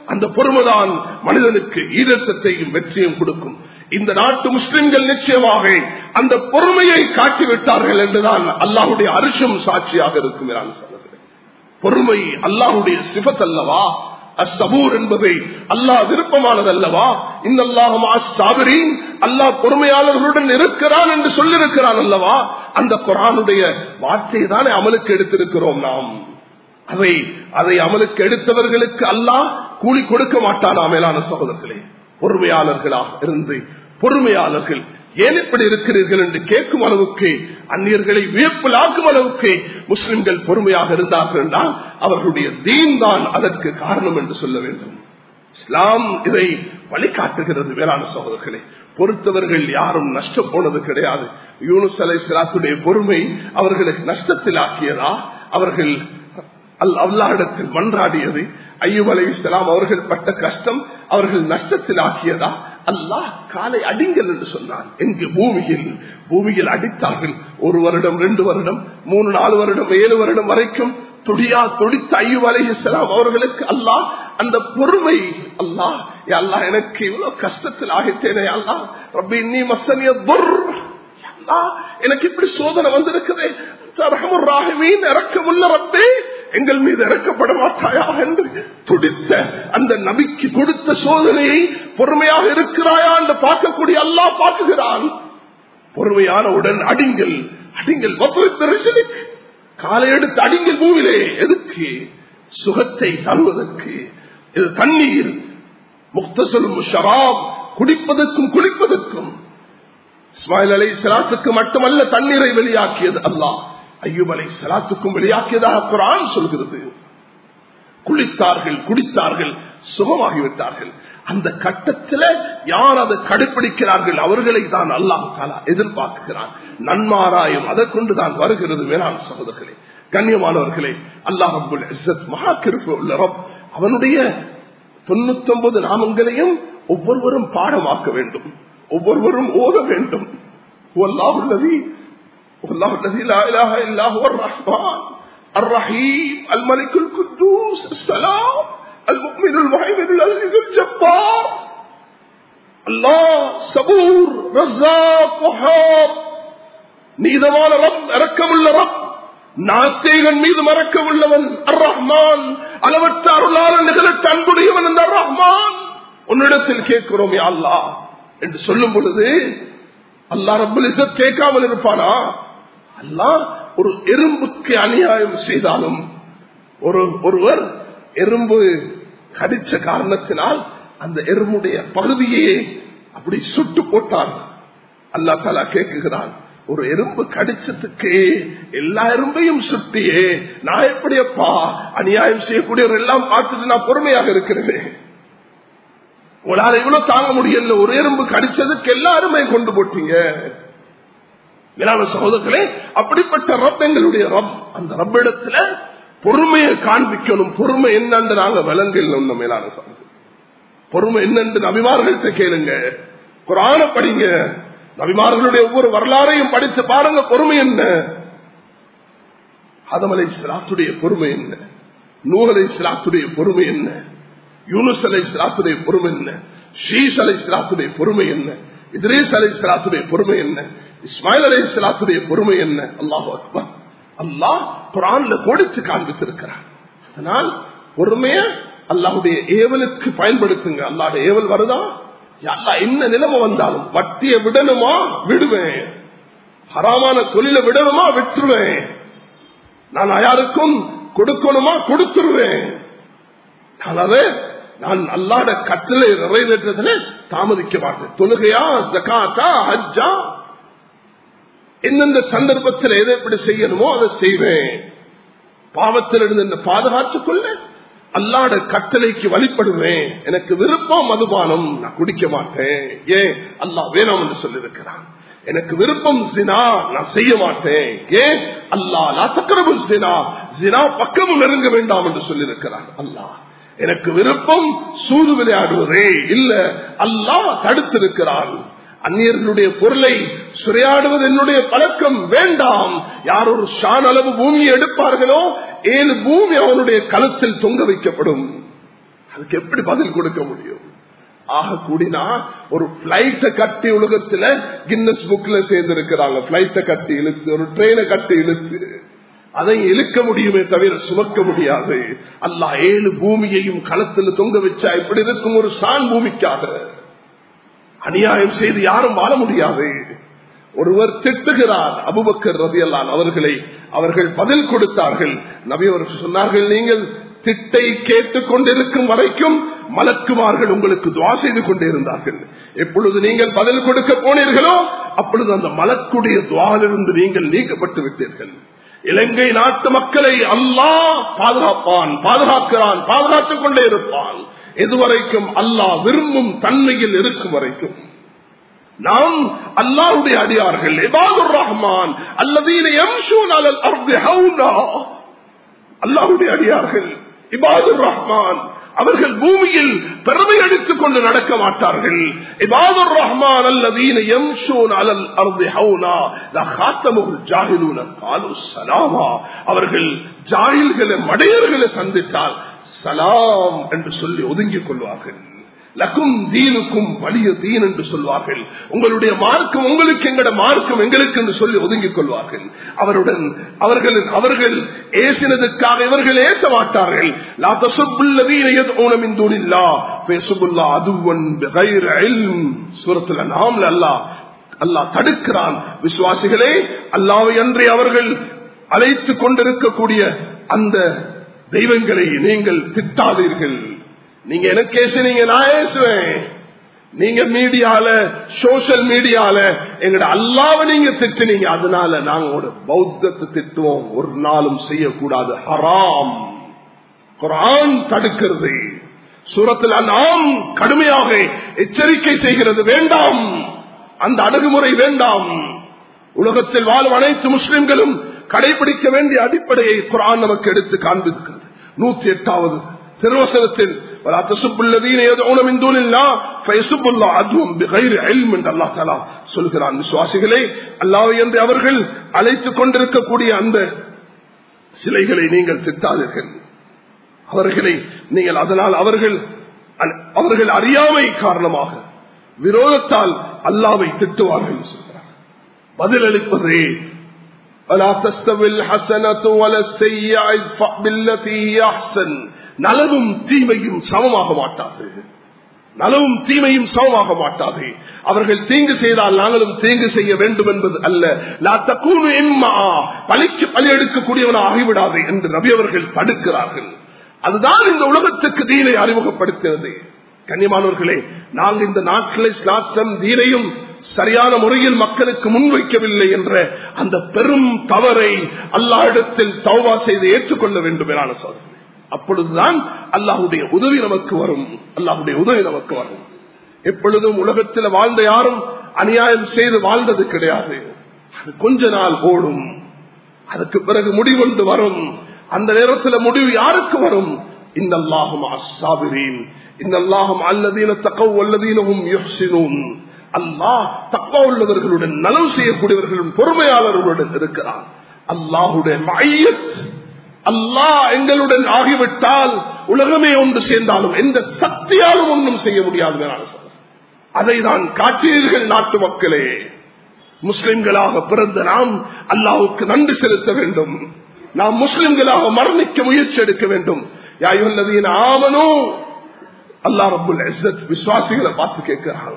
B: அந்த பொறுமைதான் மனிதனுக்கு ஈரத்தத்தையும் வெற்றியும் கொடுக்கும் இந்த நாட்டு முஸ்லிம்கள் நிச்சயமாக அந்த பொறுமையை காட்டிவிட்டார்கள் என்றுதான் அல்லாஹுடைய அரிசும் சாட்சியாக இருக்கும் நான் சொல்லுகிறேன் பொறுமை அல்லாஹுடைய சிபத் அல்லவா அஸ்தபூர் என்பதை அல்லாஹ் விருப்பமானதல்லவா இந்த சாபரின் அல்லாஹ் பொறுமையாளர்களுடன் இருக்கிறான் என்று சொல்லிருக்கிறான் அல்லவா அந்த குரானுடைய வார்த்தையை தானே அமலுக்கு எடுத்திருக்கிறோம் நாம் அதை அதை அமலுக்கு எடுத்தவர்களுக்கு அல்லாஹ் கூலி கொடுக்க மாட்டானா மேலான சகோதரர்களே பொறுமையாளர்களாக இருந்து பொறுமையாளர்கள் ஏன் இப்படி இருக்கிறீர்கள் என்று கேட்கும் அளவுக்கு அந்நியர்களை வியப்பில் ஆக்கும் அளவுக்கு முஸ்லிம்கள் பொறுமையாக இருந்தார்கள் என்றால் அவர்களுடைய தீன் தான் அதற்கு காரணம் என்று சொல்ல வேண்டும் இஸ்லாம் இதை வழிகாட்டுகிறது வேளாண் சகோதரர்களே பொறுத்தவர்கள் யாரும் நஷ்டம் போனது கிடையாது யூனுஸ் அலை சிலாத்துடைய பொறுமை அவர்களுக்கு நஷ்டத்தில் ஆக்கியதா அவர்கள் அல்லாஹிடத்தில் மன்றாடியது ஐயூப் அலை இஸ்லாம் அவர்கள் பட்ட கஷ்டம் அவர்கள் நஷ்டத்தில் ஆக்கியதா அல்லாஹ் காலை அடிங்கள் என்று சொன்னான் எங்கு பூமியில் பூமியில் அடித்தார்கள் ஒரு வருடம் ரெண்டு வருடம் மூணு நாலு வருடம் ஏழு வருடம் வரைக்கும் துடியா துடித்த ஐயூப் அலை இஸ்லாம் அவர்களுக்கு அல்லாஹ் அந்த பொறுமை அல்லாஹ் அல்லாஹ் எனக்கு இவ்வளவு கஷ்டத்தில் ஆகித்தேனே அல்லாஹ் ரப்பி இன்னி மசனிய துர் எனக்கு இப்படி சோதனை வந்திருக்குது இறக்கமுள்ள ரப்பே எங்கள் மீது இறக்கப்பட மாட்டாயா என்று துடித்த அந்த நபிக்கு கொடுத்த சோதனையை பொறுமையாக இருக்கிறாயா என்று பார்க்கக்கூடிய அல்லா பார்க்குகிறான் பொறுமையானவுடன் அடிங்கள் அடிங்கள் காலை எடுத்து அடிங்கள் பூவிலே எதுக்கு சுகத்தை தருவதற்கு இது தண்ணீர் முக்தசல் ஷராப் குடிப்பதற்கும் குளிப்பதற்கும் இஸ்மாயில் அலை சலாத்துக்கு மட்டுமல்ல தண்ணீரை வெளியாக்கியது அல்லாஹ் ஐயூப் அலை சலாத்துக்கும் வெளியாக்கியதாக குரான் சொல்கிறது குளித்தார்கள் குடித்தார்கள் சுகமாகிவிட்டார்கள் அந்த கட்டத்தில் யார் அதை கடைபிடிக்கிறார்கள் அவர்களை தான் அல்லாஹ் தாலா எதிர்பார்க்கிறான் நன்மாராயம் அதை கொண்டுதான் வருகிறது வேளாண் சகோதரர்களே கண்ணியமானவர்களே அல்லாஹ் அபுல் மகா கிருப்பு உள்ள ரப் அவனுடைய தொண்ணூத்தி ஒன்பது நாமங்களையும் ஒவ்வொருவரும் பாடமாக்க வேண்டும் ஒவ்வொருவரும் ஓத வேண்டும் والله الذي لا اله الا هو الرحمن الرحيم الملك القدوس السلام المؤمن المهيمن العزيز الجبار الله صبور رزاق وهاب நீதமான ரப் இறக்கமுள்ள ரப் நாஸ்தேகன் மீது மறக்க உள்ளவன் அர் ரஹ்மான் அளவற்ற அருளாளன் நிகழற்ற அன்புடையவன் அந்த ரஹ்மான் உன்னிடத்தில் கேட்கிறோம் அல்லா என்று சொல்லும் பொழுது அல்லா ரப்பல் கேட்காமல் இருப்பானா அல்லா ஒரு எறும்புக்கு அநியாயம் செய்தாலும் ஒரு ஒருவர் எறும்பு கடிச்ச காரணத்தினால் அந்த எறும்புடைய பகுதியே அப்படி சுட்டு போட்டான் அல்லா தாலா கேட்குகிறான் ஒரு எறும்பு கடிச்சதுக்கு எல்லா எறும்பையும் சுட்டியே நான் எப்படியப்பா அநியாயம் செய்யக்கூடியவர் எல்லாம் பார்த்துட்டு நான் பொறுமையாக இருக்கிறேன் உங்களால இவ்வளவு தாங்க முடியல ஒரு எறும்பு கடிச்சதுக்கு எல்லாருமே கொண்டு போட்டீங்க மேலான சகோதரர்களே அப்படிப்பட்ட ரப் எங்களுடைய ரப் அந்த ரப் இடத்துல பொறுமையை காண்பிக்கணும் பொறுமை என்னன்னு நாங்க விலங்கணும் மேலான சகோதரர் பொறுமை என்னென்று நபிமார்கள்ட்ட கேளுங்க குரான படிங்க நபிமார்களுடைய ஒவ்வொரு வரலாறையும் படித்து பாருங்க பொறுமை என்ன அதமலை சிலாத்துடைய பொறுமை என்ன நூகலை சிலாத்துடைய பொறுமை என்ன யூனுஸ் அலை சிலாத்துடைய பொறுமை என்ன ஷீஸ் அலை சிலாத்துடைய பொறுமை என்ன இத்ரீஸ் அலை சிலாத்துடைய பொறுமை என்ன இஸ்மாயில் அலை சிலாத்துடைய பொறுமை என்ன அல்லாஹ் அக்பர் அல்லாஹ் குரான்ல கொடுத்து காண்பித்திருக்கிறார் அதனால் பொறுமைய அல்லாஹுடைய ஏவலுக்கு பயன்படுத்துங்க அல்லாஹுடைய ஏவல் வருதா அல்லா என்ன நிலைமை வந்தாலும் வட்டிய விடணுமா விடுவேன் ஹராமான தொழில விடணுமா விட்டுருவேன் நான் யாருக்கும் கொடுக்கணுமா கொடுத்துருவேன் அதாவது நான் அல்லாட கட்டளை நிறைவேற்றதுல தாமதிக்க மாட்டேன் தொழுகையா ஜகாத்தா ஹஜ்ஜா எந்தெந்த சந்தர்ப்பத்தில் எதை எப்படி செய்யணுமோ அதை செய்வேன் பாவத்திலிருந்து இந்த பாதுகாத்துக் கொள்ள அல்லாட கட்டளைக்கு வழிபடுவேன் எனக்கு விருப்பம் மதுபானம் நான் குடிக்க மாட்டேன் ஏன் அல்லா வேணாம் என்று சொல்லியிருக்கிறான் எனக்கு விருப்பம் ஜினா நான் செய்ய மாட்டேன் ஏன் அல்லா லா தக்கரபு ஜினா ஜினா பக்கமும் நெருங்க வேண்டாம் என்று சொல்லியிருக்கிறான் அல்லாஹ் எனக்கு விருப்பம் சூது விளையாடுவதே இல்ல அல்லாஹ் தடுத்திருக்கிறான் அந்நியர்களுடைய பொருளை சுரையாடுவது என்னுடைய பழக்கம் வேண்டாம் யார் ஒரு ஷான் அளவு பூமியை எடுப்பார்களோ ஏழு பூமி அவனுடைய கழுத்தில் தொங்க வைக்கப்படும் அதுக்கு எப்படி பதில் கொடுக்க முடியும் ஆக கூடினா ஒரு பிளைட்ட கட்டி உலகத்துல கின்னஸ் புக்ல சேர்ந்திருக்கிறாங்க பிளைட்ட கட்டி இழுத்து ஒரு ட்ரெயினை கட்டி இழுத்து அதை இழுக்க முடியுமே தவிர சுமக்க முடியாது அல்லாஹ் ஏழு பூமியையும் களத்தில் தொங்க வச்சா இப்படி இருக்கும் ஒரு சான் பூமிக்காக அநியாயம் செய்து யாரும் வாழ முடியாது ஒருவர் திட்டுகிறார் அபுபக்கர் ரதியல்லான் அவர்களை அவர்கள் பதில் கொடுத்தார்கள் நபி அவர்கள் சொன்னார்கள் நீங்கள் திட்டை கேட்டுக் கொண்டிருக்கும் வரைக்கும் மலக்குமார்கள் உங்களுக்கு துவா செய்து கொண்டே இருந்தார்கள் எப்பொழுது நீங்கள் பதில் கொடுக்க போனீர்களோ அப்பொழுது அந்த மலக்குடைய துவாலிருந்து நீங்கள் நீக்கப்பட்டு விட்டீர்கள் இலங்கை நாட்டு மக்களை அல்லாஹ் பாதுகாப்பான் பாதுகாக்கிறான் பாதுகாத்துக் கொண்டே இருப்பான் எதுவரைக்கும் அல்லாஹ் விரும்பும் தன்மையில் இருக்கும் வரைக்கும் நாம் அல்லாஹுடைய அடியார்கள் இபாதுர் ரஹ்மான் அல்லதீன அல்லாஹுடைய அடியார்கள் இபாதுர் ரஹ்மான் அவர்கள் பூமியில் பெருமை அடித்துக் கொண்டு நடக்க மாட்டார்கள் இபாதுர் ரஹ்மான் அல்லதீன யம்ஷூன் அலல் அர்தி ஹவுனா லகாத்தமுல் ஜாஹிலூன காலு சலாமா அவர்கள் ஜாஹில்களை மடையர்களை சந்தித்தால் சலாம் என்று சொல்லி ஒதுங்கிக் கொள்வார்கள் லக்கும் தீனுக்கும் வலிய தீன் என்று சொல்வார்கள் உங்களுடைய மார்க்கம் உங்களுக்கு எங்கட மார்க்கம் எங்களுக்கு என்று சொல்லி ஒதுங்கிக் கொள்வார்கள் அவருடன் அவர்களின் அவர்கள் ஏசினதுக்காக இவர்கள் ஏச மாட்டார்கள் அல்லாஹ் தடுக்கிறான் விசுவாசிகளே அல்லாவை அன்றி அவர்கள் அழைத்துக் கொண்டிருக்கக்கூடிய அந்த தெய்வங்களை நீங்கள் திட்டாதீர்கள் நீங்க எனக்கு ஏசுனீங்க நான் ஏசுவேன் நீங்க மீடியால சோசியல் மீடியால எங்கட அல்லாவ நீங்க திட்டுனீங்க அதனால நாங்க ஒரு பௌத்தத்தை திட்டுவோம் ஒரு நாளும் செய்யக்கூடாது ஹராம் குரான் தடுக்கிறது சூரத்தில் நாம் கடுமையாக எச்சரிக்கை செய்கிறது வேண்டாம் அந்த அணுகுமுறை வேண்டாம் உலகத்தில் வாழும் அனைத்து முஸ்லிம்களும் கடைபிடிக்க வேண்டிய அடிப்படையை குரான் நமக்கு எடுத்து காண்பிக்கிறது நூத்தி எட்டாவது திருவசனத்தில் சொல்கிறான் விசுவாசிகளே அல்லாவை என்று அவர்கள் அழைத்துக் கொண்டிருக்கக்கூடிய அந்த சிலைகளை நீங்கள் திட்டாதீர்கள் அவர்களை நீங்கள் அதனால் அவர்கள் அவர்கள் அறியாமை காரணமாக விரோதத்தால் அல்லாவை திட்டுவார்கள் சொல்கிறார் பதிலளிப்பதே ولا تستوي الحسنة ولا السيئة ادفع بالتي هي أحسن நலவும் தீமையும் சமமாக மாட்டாது நலவும் தீமையும் சமமாக மாட்டாது அவர்கள் தீங்கு செய்தால் நாங்களும் தீங்கு செய்ய வேண்டும் என்பது அல்ல பழிக்கு பலி எடுக்கக்கூடியவன ஆகிவிடாது என்று நபி அவர்கள் தடுக்கிறார்கள் அதுதான் இந்த உலகத்துக்கு தீனை அறிமுகப்படுத்தினது கண்ணியமானவர்களே நாங்கள் இந்த நாட்டில் இஸ்லாத்தம் தீனையும் சரியான முறையில் மக்களுக்கு முன்வைக்கவில்லை என்ற அந்த பெரும் தவறை அல்லாஹிடத்தில் தௌவா செய்து ஏற்றுக்கொள்ள வேண்டும் என சோதனை அப்பொழுதுதான் அல்லாஹுடைய உதவி நமக்கு வரும் அல்லாஹுடைய உதவி நமக்கு வரும் எப்பொழுதும் உலகத்தில் வாழ்ந்த யாரும் அநியாயம் செய்து வாழ்ந்தது கிடையாது அது கொஞ்ச நாள் ஓடும் அதுக்கு பிறகு முடிவொன்று வரும் அந்த நேரத்தில் முடிவு யாருக்கு வரும் இந்த அல்லாஹும் அசாபிரீன் இந்த அல்லாஹும் அல்லதீன தக்கவு அல்லதீனவும் யோசினோம் அல்லாஹ் தப்பா உள்ளவர்களுடன் நலவு செய்யக்கூடியவர்களுடன் பொறுமையாளர்களுடன் இருக்கிறான் அல்லாஹுடைய மையத் அல்லாஹ் எங்களுடன் ஆகிவிட்டால் உலகமே ஒன்று சேர்ந்தாலும் எந்த சக்தியாலும் ஒன்றும் செய்ய முடியாது அதை தான் காட்டினீர்கள் நாட்டு மக்களே முஸ்லிம்களாக பிறந்த நாம் அல்லாவுக்கு நன்றி செலுத்த வேண்டும் நாம் முஸ்லிம்களாக மரணிக்க முயற்சி எடுக்க வேண்டும் யாயுள்ளதீன் ஆமனும் அல்லா ரபுல் விசுவாசிகளை பார்த்து கேட்கிறாங்க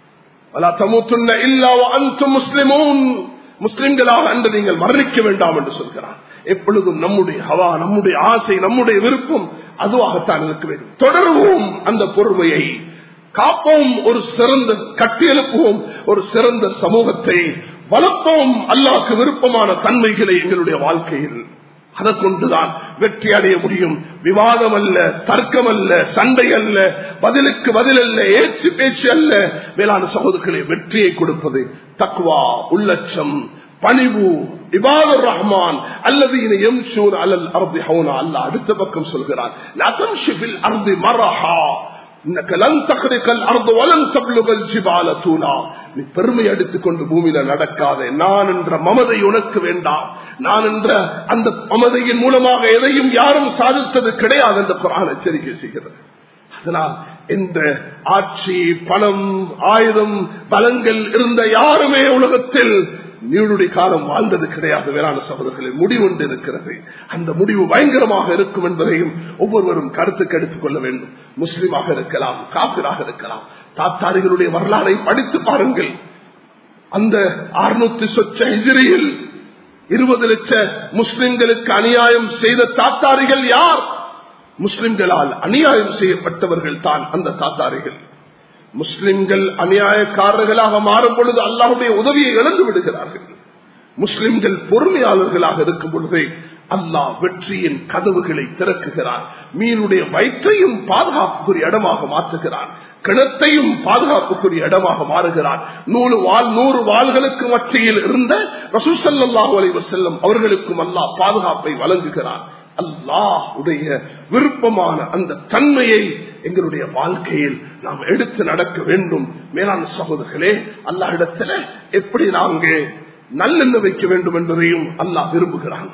B: முஸ்லிம்களாக அன்று நீங்கள் மரணிக்க வேண்டாம் என்று சொல்கிறார் எப்பொழுதும் நம்முடைய ஹவா நம்முடைய ஆசை நம்முடைய விருப்பம் அதுவாகத்தான் இருக்க வேண்டும் தொடருவோம் அந்த பொறுமையை காப்போம் ஒரு சிறந்த கட்டியெழுப்புவோம் ஒரு சிறந்த சமூகத்தை வளர்ப்போம் அல்லாக்கு விருப்பமான தன்மைகளை எங்களுடைய வாழ்க்கையில் அதை கொண்டுதான் வெற்றி அடைய முடியும் விவாதம் அல்ல தர்க்கம் அல்ல சண்டை அல்ல பதிலுக்கு பதில் அல்ல ஏச்சு பேச்சு அல்ல மேலான சகோதரர்களை வெற்றியை கொடுப்பது தக்வா உள்ளட்சம் பணிவு இபாதுர் ரஹ்மான் அல்லது எம்சூர் அல்லல் அர்தி ஹவுனா அல்ல அடுத்த பக்கம் சொல்கிறார் லதம்ஷிபில் அர்தி மரஹா நீ பெருமை எடுத்துக்கொண்டு பூமியில நடக்காத நான் என்ற மமதை உனக்கு வேண்டாம் நான் என்ற அந்த மமதையின் மூலமாக எதையும் யாரும் சாதித்தது கிடையாது என்று குரான் எச்சரிக்கை செய்கிறது அதனால் எந்த ஆட்சி பணம் ஆயுதம் பலங்கள் இருந்த யாருமே உலகத்தில் நீடுடைய காலம் வாழ்ந்தது கிடையாது வேளாண் சகோதரர்களில் முடிவு ஒன்று இருக்கிறது அந்த முடிவு பயங்கரமாக இருக்கும் என்பதையும் ஒவ்வொருவரும் கருத்துக்கு எடுத்துக் கொள்ள வேண்டும் முஸ்லிமாக இருக்கலாம் காப்பிராக இருக்கலாம் தாத்தாரிகளுடைய வரலாறை படித்து பாருங்கள் அந்த அறுநூத்தி சொச்ச ஹிஜிரியில் இருபது லட்ச முஸ்லிம்களுக்கு அநியாயம் செய்த தாத்தாரிகள் யார் முஸ்லிம்களால் அநியாயம் செய்யப்பட்டவர்கள் தான் அந்த தாத்தாரிகள் முஸ்லிம்கள் அநியாயக்காரர்களாக மாறும் பொழுது அல்லாஹுடைய உதவியை இழந்து விடுகிறார்கள் முஸ்லிம்கள் பொறுமையாளர்களாக இருக்கும் பொழுதே அல்லாஹ் வெற்றியின் கதவுகளை திறக்குகிறார் மீனுடைய வயிற்றையும் பாதுகாப்புக்குரிய இடமாக மாற்றுகிறார் கிணத்தையும் பாதுகாப்புக்குரிய இடமாக மாறுகிறார் நூறு வால் நூறு வாள்களுக்கு மத்தியில் இருந்த ரசூசல்லாஹு அலைவர் செல்லும் அவர்களுக்கும் அல்லாஹ் பாதுகாப்பை வழங்குகிறார் அல்லாஹ் உடைய விருப்பமான அந்த தன்மையை எங்களுடைய வாழ்க்கையில் நாம் எடுத்து நடக்க வேண்டும் மேலான சகோதரர்களே அல்லாஹிடத்துல எப்படி நாங்கள் நல்லெண்ண வைக்க வேண்டும் என்பதையும் அல்லாஹ் விரும்புகிறான்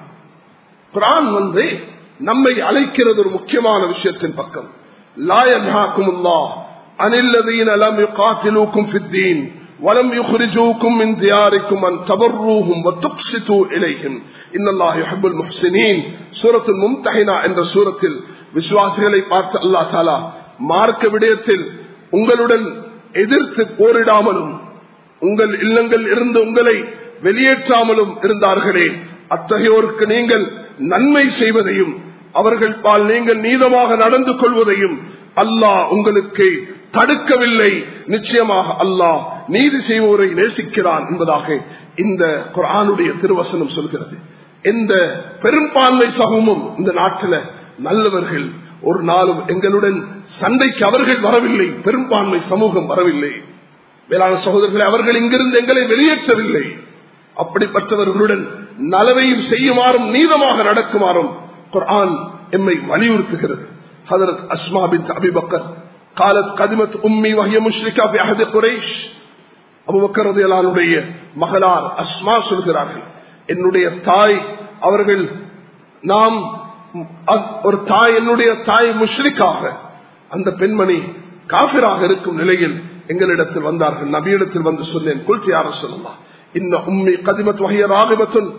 B: குரான் வந்து நம்மை அழைக்கிறது ஒரு முக்கியமான விஷயத்தின் பக்கம் லாயகாக்குமுல்லா அனில்லதீன் அலம் யுகாத்திலூக்கும் ஃபித்தீன் ولم يخرجوكم من دياركم أن تبروهم وتقسطوا إليهم إن الله يحب المحسنين سورة الممتحنة என்ற சூரத்தில் விசுவாசிகளை பார்த்து அல்லா தாலா மார்க்க விடயத்தில் உங்களுடன் எதிர்த்து போரிடாமலும் உங்கள் இல்லங்கள் இருந்து உங்களை வெளியேற்றாமலும் இருந்தார்களே அத்தகையோருக்கு நீங்கள் நன்மை செய்வதையும் அவர்கள் பால் நீங்கள் நீதமாக நடந்து கொள்வதையும் அல்லாஹ் உங்களுக்கு தடுக்கவில்லை நிச்சயமாக அல்லாஹ் நீதி செய்வோரை நேசிக்கிறான் என்பதாக இந்த குரானுடைய திருவசனம் சொல்கிறது எந்த பெரும்பான்மை சமூகமும் இந்த நாட்டில் நல்லவர்கள் ஒரு நாளும் எங்களுடன் சண்டைக்கு அவர்கள் வரவில்லை பெரும்பான்மை சமூகம் வரவில்லை வேளாண் சகோதரர்களை அவர்கள் இங்கிருந்து எங்களை வெளியேற்றவில்லை அப்படிப்பட்டவர்களுடன் நலவையும் செய்யுமாறும் நீதமாக நடக்குமாறும் குர்ஆன் எம்மை வலியுறுத்துகிறது ஹதரத் அஸ்மா பின் அபிபக்கர் காலத் கதிமத் உம்மி வகிய முஷ்ரிகா அஹது குரேஷ் அபுபக்கரதையலானுடைய மகளார் அஸ்மா சொல்கிறார்கள் என்னுடைய தாய் அவர்கள் நாம் ஒரு தாய் என்னுடைய தாய் முஷ்ரிக்காக அந்த பெண்மணி காபிராக இருக்கும் நிலையில் எங்களிடத்தில் வந்தார்கள் நபியிடத்தில் வந்து சொன்னேன் குல்தி யார சொல்லலாம் இன்ன உம்மி கதிமத் வகைய ராகிபத்துன்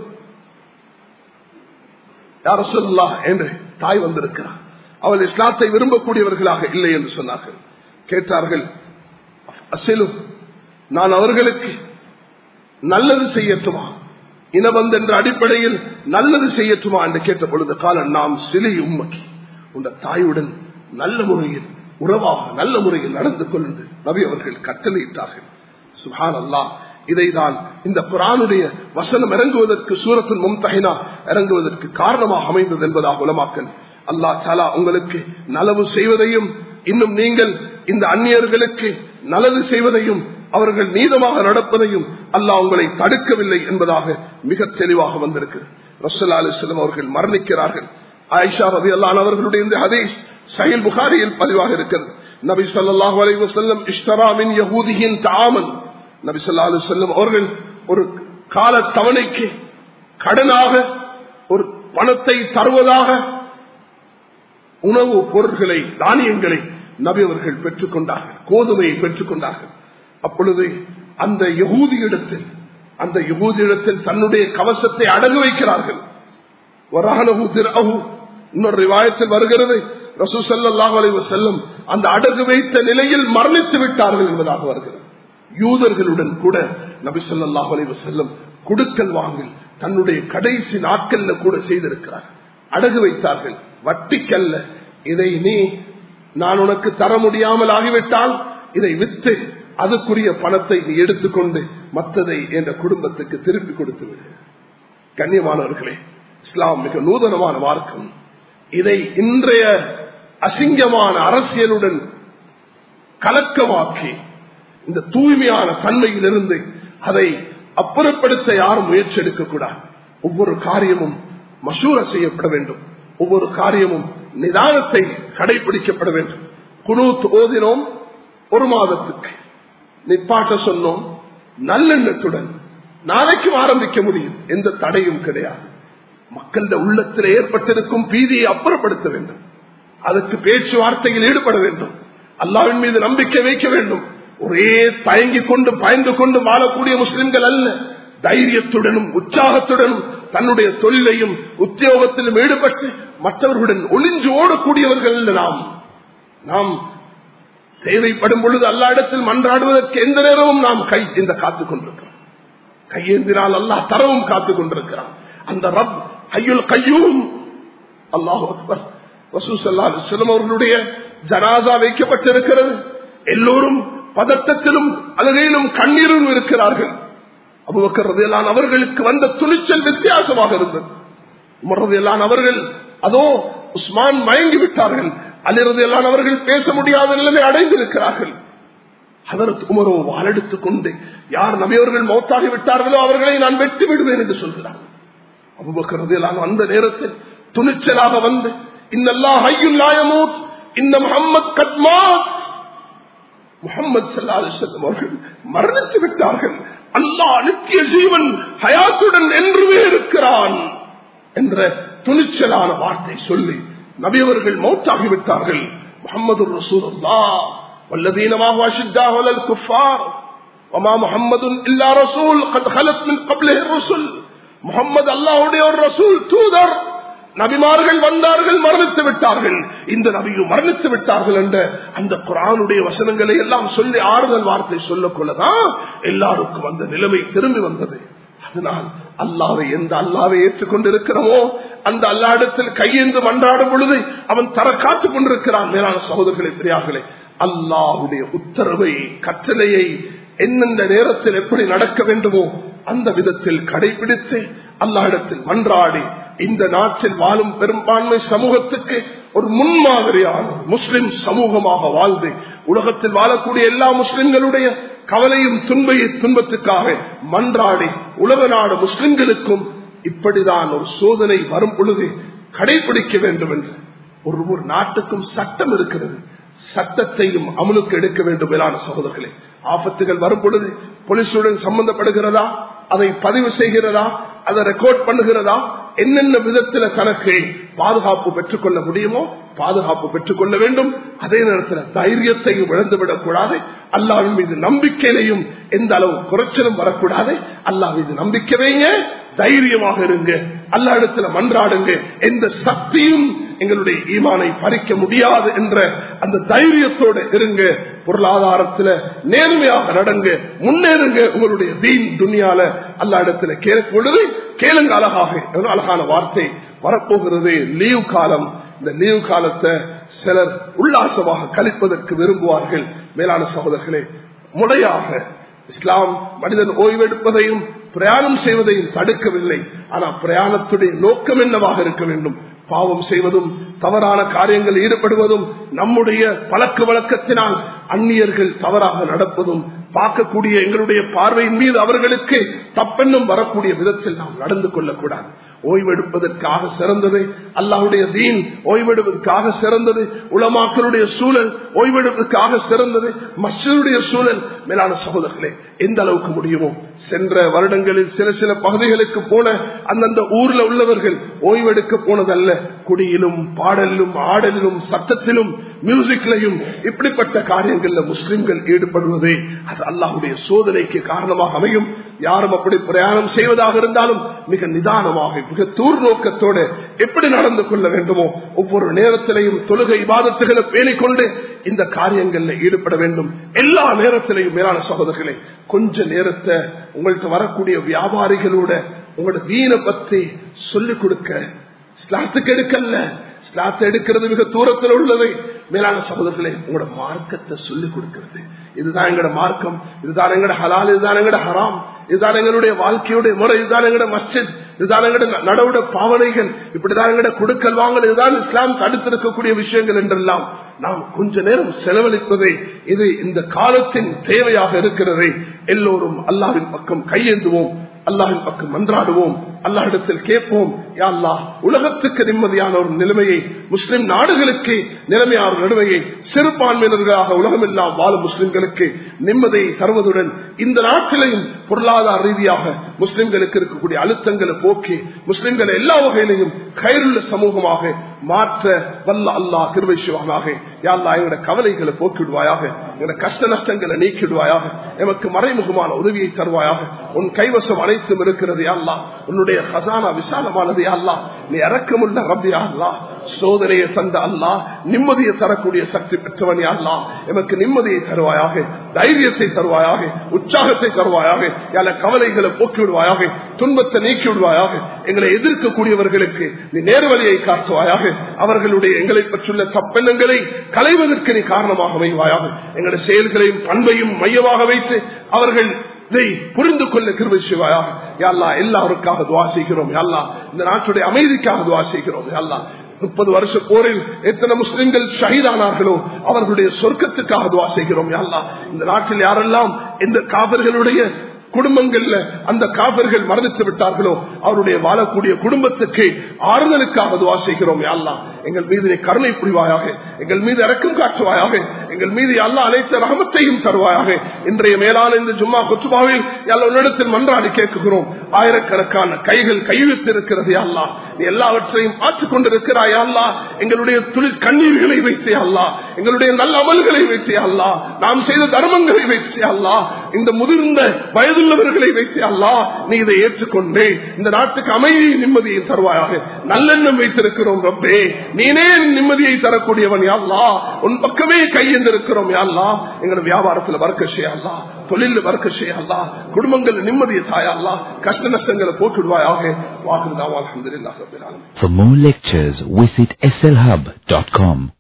B: யார சொல்லலாம் என்று தாய் வந்திருக்கிறார் அவள் இஸ்லாத்தை விரும்பக்கூடியவர்களாக இல்லை என்று சொன்னார்கள் கேட்டார்கள் அசிலும் நான் அவர்களுக்கு நல்லது செய்யட்டுமா இனவந்து என்ற அடிப்படையில் நல்லது செய்யட்டுமா என்று கேட்ட பொழுது காலம் நாம் சிலை உம்மக்கி உண்ட தாயுடன் நல்ல முறையில் உறவாக நல்ல முறையில் நடந்து கொண்டு நபி அவர்கள் கட்டளையிட்டார்கள் சுஹான் அல்லா இதைதான் இந்த குரானுடைய வசனம் இறங்குவதற்கு சூரத்தின் மும்தகினா இறங்குவதற்கு காரணமாக அமைந்தது என்பதாக உலமாக்கல் அல்லா தாலா உங்களுக்கு நலவு செய்வதையும் இன்னும் நீங்கள் இந்த அந்நியர்களுக்கு நல்லது செய்வதையும் அவர்கள் நீதமாக நடப்பதையும் அல்லாஹ் உங்களை தடுக்கவில்லை என்பதாக மிக தெளிவாக வந்திருக்கு ரசல்லா அலிஸ்லம் அவர்கள் மரணிக்கிறார்கள் ஆயிஷா ரவி அல்லான் அவர்களுடைய இந்த ஹதீஸ் சஹில் புகாரியில் பதிவாக இருக்கிறது நபி சொல்லாஹு அலி வசல்லம் இஷ்டராமின் யகூதியின் தாமன் நபி சொல்லா அலி சொல்லம் அவர்கள் ஒரு கால தவணைக்கு கடனாக ஒரு பணத்தை தருவதாக உணவு பொருட்களை தானியங்களை நபி அவர்கள் பெற்றுக் கொண்டார்கள் கோதுமையை பெற்றுக் கொண்டார்கள் அப்பொழுது அந்த யகூதியிடத்தில் அந்த யகூதியிடத்தில் தன்னுடைய கவசத்தை அடகு வைக்கிறார்கள் இன்னொரு ரிவாயத்தில் வருகிறது ரசூ சல்லாஹ் அலைவ செல்லும் அந்த அடகு வைத்த நிலையில் மரணித்து விட்டார்கள் என்பதாக வருகிறது யூதர்களுடன் கூட நபி சொல்லாஹ் அலைவ செல்லும் குடுக்கல் வாங்கல் தன்னுடைய கடைசி நாட்கள்ல கூட செய்திருக்கிறார் அடகு வைத்தார்கள் வட்டிக்கல்ல இதை நீ நான் உனக்கு தர முடியாமல் ஆகிவிட்டால் இதை வித்து அதுக்குரிய பணத்தை நீ எடுத்துக்கொண்டு மற்றதை என்ற குடும்பத்துக்கு திருப்பி கொடுத்து விடு கண்ணியமானவர்களே இஸ்லாம் மிக நூதனமான மார்க்கம் இதை இன்றைய அசிங்கமான அரசியலுடன் கலக்கமாக்கி இந்த தூய்மையான தன்மையிலிருந்து அதை அப்புறப்படுத்த யாரும் முயற்சி எடுக்கக்கூடாது ஒவ்வொரு காரியமும் மசூர செய்யப்பட வேண்டும் ஒவ்வொரு காரியமும் நிதானத்தை கடைபிடிக்கப்பட வேண்டும் குனூத் ஓதினோம் ஒரு மாதத்துக்கு நிப்பாட்ட சொன்னோம் நல்லெண்ணத்துடன் நாளைக்கும் ஆரம்பிக்க முடியும் எந்த தடையும் கிடையாது மக்கள உள்ளத்தில் ஏற்பட்டிருக்கும் பீதியை அப்புறப்படுத்த வேண்டும் அதுக்கு பேச்சுவார்த்தையில் ஈடுபட வேண்டும் அல்லாவின் மீது நம்பிக்கை வைக்க வேண்டும் ஒரே தயங்கிக் கொண்டு பயந்து கொண்டு வாழக்கூடிய முஸ்லிம்கள் அல்ல தைரியத்துடனும் உற்சாகத்துடனும் தன்னுடைய தொழிலையும் உத்தியோகத்திலும் ஈடுபட்டு மற்றவர்களுடன் ஒளிஞ்சு ஓடக்கூடியவர்கள் அல்ல நாம் நாம் தேவைப்படும் பொழுது அல்லா இடத்தில் மன்றாடுவதற்கு எந்த நேரமும் நாம் கை இந்த காத்துக் கொண்டிருக்கிறோம் கையேந்தினால் அல்லாஹ் தரவும் காத்துக் கொண்டிருக்கிறான் அந்த ரப் ஐயுல் கையும் அல்லாஹ் அக்பர் வசூசல்லாம் அவர்களுடைய ஜனாதா வைக்கப்பட்டிருக்கிறது எல்லோரும் பதட்டத்திலும் அழுகையிலும் கண்ணீரும் இருக்கிறார்கள் அபுபக்கரதையெல்லாம் அவர்களுக்கு வந்த துணிச்சல் வித்தியாசமாக இருந்தது உமரதையெல்லாம் அவர்கள் அதோ உஸ்மான் மயங்கி விட்டார்கள் அலிரதையெல்லாம் அவர்கள் பேச முடியாத நிலைமை அடைந்திருக்கிறார்கள் அதற்கு உமரோ வாழெடுத்துக் கொண்டு யார் நபியவர்கள் மௌத்தாகி விட்டார்களோ அவர்களை நான் வெட்டி விடுவேன் என்று சொல்கிறார் அபுபக்கரதையெல்லாம் அந்த நேரத்தில் துணிச்சலாக வந்து இன்னல்லா ஹையுல் நாயமூத் இந்த முகம்மது கத்மாத் முகமது சல்லாஹம் அவர்கள் மரணித்து விட்டார்கள் அல்லாஹ் நித்திய ஜீவன் ஹயாத்துடன் என்றுமே இருக்கிறான் என்ற துணிச்சலான வார்த்தை சொல்லி நபியவர்கள் மௌத்தாகிவிட்டார்கள் முகமது ரசூலுல்லா والذينما هو أشداء على الكفار وما محمد إلا رسول قد خلت من قبله الرسل محمد அல்லாஹ்வுடைய ஒரு ரசூல் தூதர் நபிமார்கள் வந்தார்கள் மரணித்து விட்டார்கள் இந்த நபியும் மரணித்து விட்டார்கள் என்ற அந்த குரானுடைய வசனங்களை எல்லாம் சொல்லி ஆறுதல் வார்த்தை சொல்லக்கொள்ளதான் எல்லாருக்கும் அந்த நிலைமை திரும்பி வந்தது அதனால் அல்லாவை எந்த அல்லாவை ஏற்றுக்கொண்டு இருக்கிறோமோ அந்த அல்லாடத்தில் கையேந்து மன்றாடும் பொழுது அவன் தர காத்துக் கொண்டிருக்கிறான் மேலான சகோதரர்களை பெரியார்களே அல்லாவுடைய உத்தரவை கட்டளையை எந்தெந்த நேரத்தில் எப்படி நடக்க வேண்டுமோ அந்த விதத்தில் கடைபிடித்து அல்லாஹிடத்தில் மன்றாடி இந்த நாட்டில் வாழும் பெரும்பான்மை சமூகத்துக்கு ஒரு முன்மாதிரியான முஸ்லிம் சமூகமாக வாழ்ந்து உலகத்தில் வாழக்கூடிய எல்லா முஸ்லிம்களுடைய கவலையும் துன்பைய துன்பத்துக்காக மன்றாடி உலக நாடு முஸ்லிம்களுக்கும் இப்படிதான் ஒரு சோதனை வரும் பொழுது கடைபிடிக்க வேண்டும் என்று ஒரு ஒரு நாட்டுக்கும் சட்டம் இருக்கிறது சட்டத்தையும் அமலுக்கு எடுக்க வேண்டும் மேலான சகோதரர்களே ஆபத்துகள் வரும் பொழுது போலீசுடன் சம்பந்தப்படுகிறதா அதை பதிவு செய்கிறதா அதை ரெக்கார்ட் பண்ணுகிறதா என்னென்ன விதத்துல தனக்கு பாதுகாப்பு பெற்றுக்கொள்ள முடியுமோ பாதுகாப்பு பெற்றுக்கொள்ள வேண்டும் அதே நேரத்தில் தைரியத்தையும் இழந்துவிடக் கூடாது அல்லாவின் மீது நம்பிக்கையிலையும் எந்த அளவு குறைச்சலும் வரக்கூடாது அல்லா மீது நம்பிக்கை வைங்க தைரியமாக இருங்க அல்லா இடத்துல மன்றாடுங்க எந்த சக்தியும் எங்களுடைய ஈமானை பறிக்க முடியாது என்ற அந்த தைரியத்தோடு இருங்க பொருளாதாரத்துல நேர்மையாக நடங்க முன்னேறுங்க உங்களுடைய தீன் துணியால அல்லா இடத்துல கேட்பொழுது கேளுங்க அழகாக அழகான வார்த்தை வரப்போகிறது லீவ் காலம் இந்த லீவ் காலத்தை சிலர் உல்லாசமாக கழிப்பதற்கு விரும்புவார்கள் மேலான சகோதரர்களே முறையாக இஸ்லாம் மனிதன் ஓய்வெடுப்பதையும் பிரயாணம் செய்வதையும் தடுக்கவில்லை ஆனால் பிரயாணத்துடைய நோக்கம் என்னவாக இருக்க வேண்டும் பாவம் செய்வதும் தவறான காரியங்கள் ஈடுபடுவதும் நம்முடைய பழக்க வழக்கத்தினால் அந்நியர்கள் தவறாக நடப்பதும் பார்க்கக்கூடிய எங்களுடைய பார்வையின் மீது அவர்களுக்கு தப்பென்னும் வரக்கூடிய விதத்தில் நாம் நடந்து கொள்ளக்கூடாது ஓய்வெடுப்பதற்காக சிறந்தது அல்லாவுடைய தீன் ஓய்வெடுப்பதற்காக சிறந்தது உளமாக்களுடைய சூழல் ஓய்வெடுப்பதற்காக சிறந்தது மஸ்ஜிதுடைய சூழல் மேலான சகோதரர்களே எந்த அளவுக்கு முடியுமோ சென்ற வருடங்களில் சில சில பகுதிகளுக்கு போன அந்தந்த ஊர்ல உள்ளவர்கள் ஓய்வெடுக்க போனதல்ல குடியிலும் பாடலிலும் ஆடலிலும் சத்தத்திலும் மியூசிக்லையும் இப்படிப்பட்ட காரியங்கள்ல முஸ்லிம்கள் ஈடுபடுவதே அது அல்லாஹுடைய சோதனைக்கு காரணமாக அமையும் யாரும் அப்படி பிரயாணம் செய்வதாக இருந்தாலும் மிக நிதானமாக மிக தூர் நோக்கத்தோடு எப்படி நடந்து கொள்ள வேண்டுமோ ஒவ்வொரு நேரத்திலையும் தொழுகை விவாதத்துகளை பேணிக்கொண்டு இந்த காரியங்கள்ல ஈடுபட வேண்டும் எல்லா நேரத்திலையும் மேலான சகோதரர்களே கொஞ்ச நேரத்தை உங்களுக்கு வரக்கூடிய வியாபாரிகளோட உங்களோட வீணை பத்தி சொல்லிக் கொடுக்க ஸ்லாத்துக்கு எடுக்கல ஸ்லாத்தை எடுக்கிறது மிக தூரத்தில் உள்ளது மேலான சகோதரர்களே உங்களோட மார்க்கத்தை சொல்லிக் கொடுக்கிறது இதுதான் எங்களோட மார்க்கம் இதுதான் எங்களோட ஹலால் இதுதான் எங்களோட ஹராம் இதுதான் எங்களுடைய வாழ்க்கையுடைய முறை இதுதான் எங்களோட மஸ்ஜித் இதுதான் எங்களோட நடவுட பாவனைகள் இப்படிதான் எங்களோட கொடுக்கல் வாங்கல் இதுதான் இஸ்லாம் தடுத்திருக்கக்கூடிய விஷயங்கள் என்றெல்லாம் நாம் கொஞ்ச நேரம் செலவழிப்பதை இது இந்த காலத்தின் தேவையாக இருக்கிறதை எல்லோரும் அல்லாவின் பக்கம் கையேந்துவோம் அல்லாவின் பக்கம் மன்றாடுவோம் அல்லாஹிடத்தில் கேட்போம் யா அல்லாஹ் உலகத்துக்கு நிம்மதியான ஒரு நிலைமையை முஸ்லிம் நாடுகளுக்கு நிலைமையான ஒரு நிலைமையை சிறுபான்மையினர்களாக உலகமெல்லாம் வாழும் முஸ்லிம்களுக்கு நிம்மதியை தருவதுடன் இந்த நாட்டிலையும் பொருளாதார ரீதியாக முஸ்லிம்களுக்கு இருக்கக்கூடிய அழுத்தங்களை போக்கி முஸ்லிம்களை எல்லா வகையிலையும் கயிறுள்ள சமூகமாக மாற்ற வல்ல அல்லாஹ் கிருவை சிவானாக யாழ்லா எங்களோட கவலைகளை போக்கிடுவாயாக எங்களோட கஷ்ட நஷ்டங்களை நீக்கிடுவாயாக எமக்கு மறைமுகமான உதவியை தருவாயாக உன் கைவசம் அனைத்தும் இருக்கிறது யாழ்லா உன்னுடைய ஹசானா விசாலமானது யாழ்லா நீ இறக்கமுள்ள ரப்பி யாழ்லா சோதனையை தந்த அல்லா நிம்மதியை தரக்கூடிய சக்தி பெற்றவன் யாழ்லா எமக்கு நிம்மதியை தருவாயாக தைரியத்தை தருவாயாக உற்சாகத்தை தருவாயாக யால கவலைகளை போக்கி விடுவாயாக துன்பத்தை நீக்கி விடுவாயாக எங்களை எதிர்க்கக்கூடியவர்களுக்கு நீ நேர்வழியை காட்டுவாயாக அவர்களுடைய எங்களை பற்றியுள்ள தப்பெண்ணங்களை களைவதற்கு நீ காரணமாக வைவாயாக எங்களுடைய செயல்களையும் பண்பையும் மையமாக வைத்து அவர்கள் இதை புரிந்து கொள்ள கிருபை செய்வாயாக யாழ்லா எல்லாருக்காக துவா செய்கிறோம் யாழ்லா இந்த நாட்டுடைய அமைதிக்காக துவா செய்கிறோம் யாழ்லா முப்பது வருஷ போரில் எத்தனை முஸ்லிம்கள் ஷஹீதானார்களோ அவர்களுடைய சொர்க்கத்துக்காக துவா செய்கிறோம் யாழ்லா இந்த நாட்டில் யாரெல்லாம் இந்த காவர்களுடைய குடும்பங்கள்ல அந்த காப்பர்கள் மரணித்து விட்டார்களோ அவருடைய வாழக்கூடிய குடும்பத்துக்கு ஆறுதலுக்காக துவா செய்கிறோம் யாழ்லா எங்கள் மீது கருணை புரிவாயாக எங்கள் மீது இறக்கம் காட்டுவாயாக எங்கள் மீது அல்லா அனைத்து ரகமத்தையும் தருவாயாக இன்றைய மேலான இந்த ஜும்மா கொத்துபாவில் உன்னிடத்தில் மன்றாடி கேட்கிறோம் ஆயிரக்கணக்கான கைகள் கைவித்து இருக்கிறது அல்லா நீ எல்லாவற்றையும் பார்த்துக் கொண்டிருக்கிறாய் அல்லா எங்களுடைய தொழில் கண்ணீர்களை வைத்தே அல்லா எங்களுடைய நல்ல அமல்களை வைத்தே அல்லா நாம் செய்த தர்மங்களை வைத்தே அல்லா இந்த முதிர்ந்த வயதுள்ளவர்களை வைத்தே அல்லா நீ இதை ஏற்றுக்கொண்டு இந்த நாட்டுக்கு அமைதியை நிம்மதியை தருவாயாக நல்லெண்ணம் வைத்திருக்கிறோம் ரப்பே நீனே நிம்மதியை தரக்கூடியவன் யாழ்லா உன் பக்கமே கையெந்திருக்கிறோம் யாழ்லா எங்களோட வியாபாரத்துல வர்க்க செய்யலா தொழில் வர்க்க செய்யலா குடும்பங்கள் நிம்மதியை தாயல்லா கஷ்ட நஷ்டங்களை போட்டுடுவாயாக வாக்குதான் அலமதுல்லாஹ்
C: For more lectures, visit slhub.com.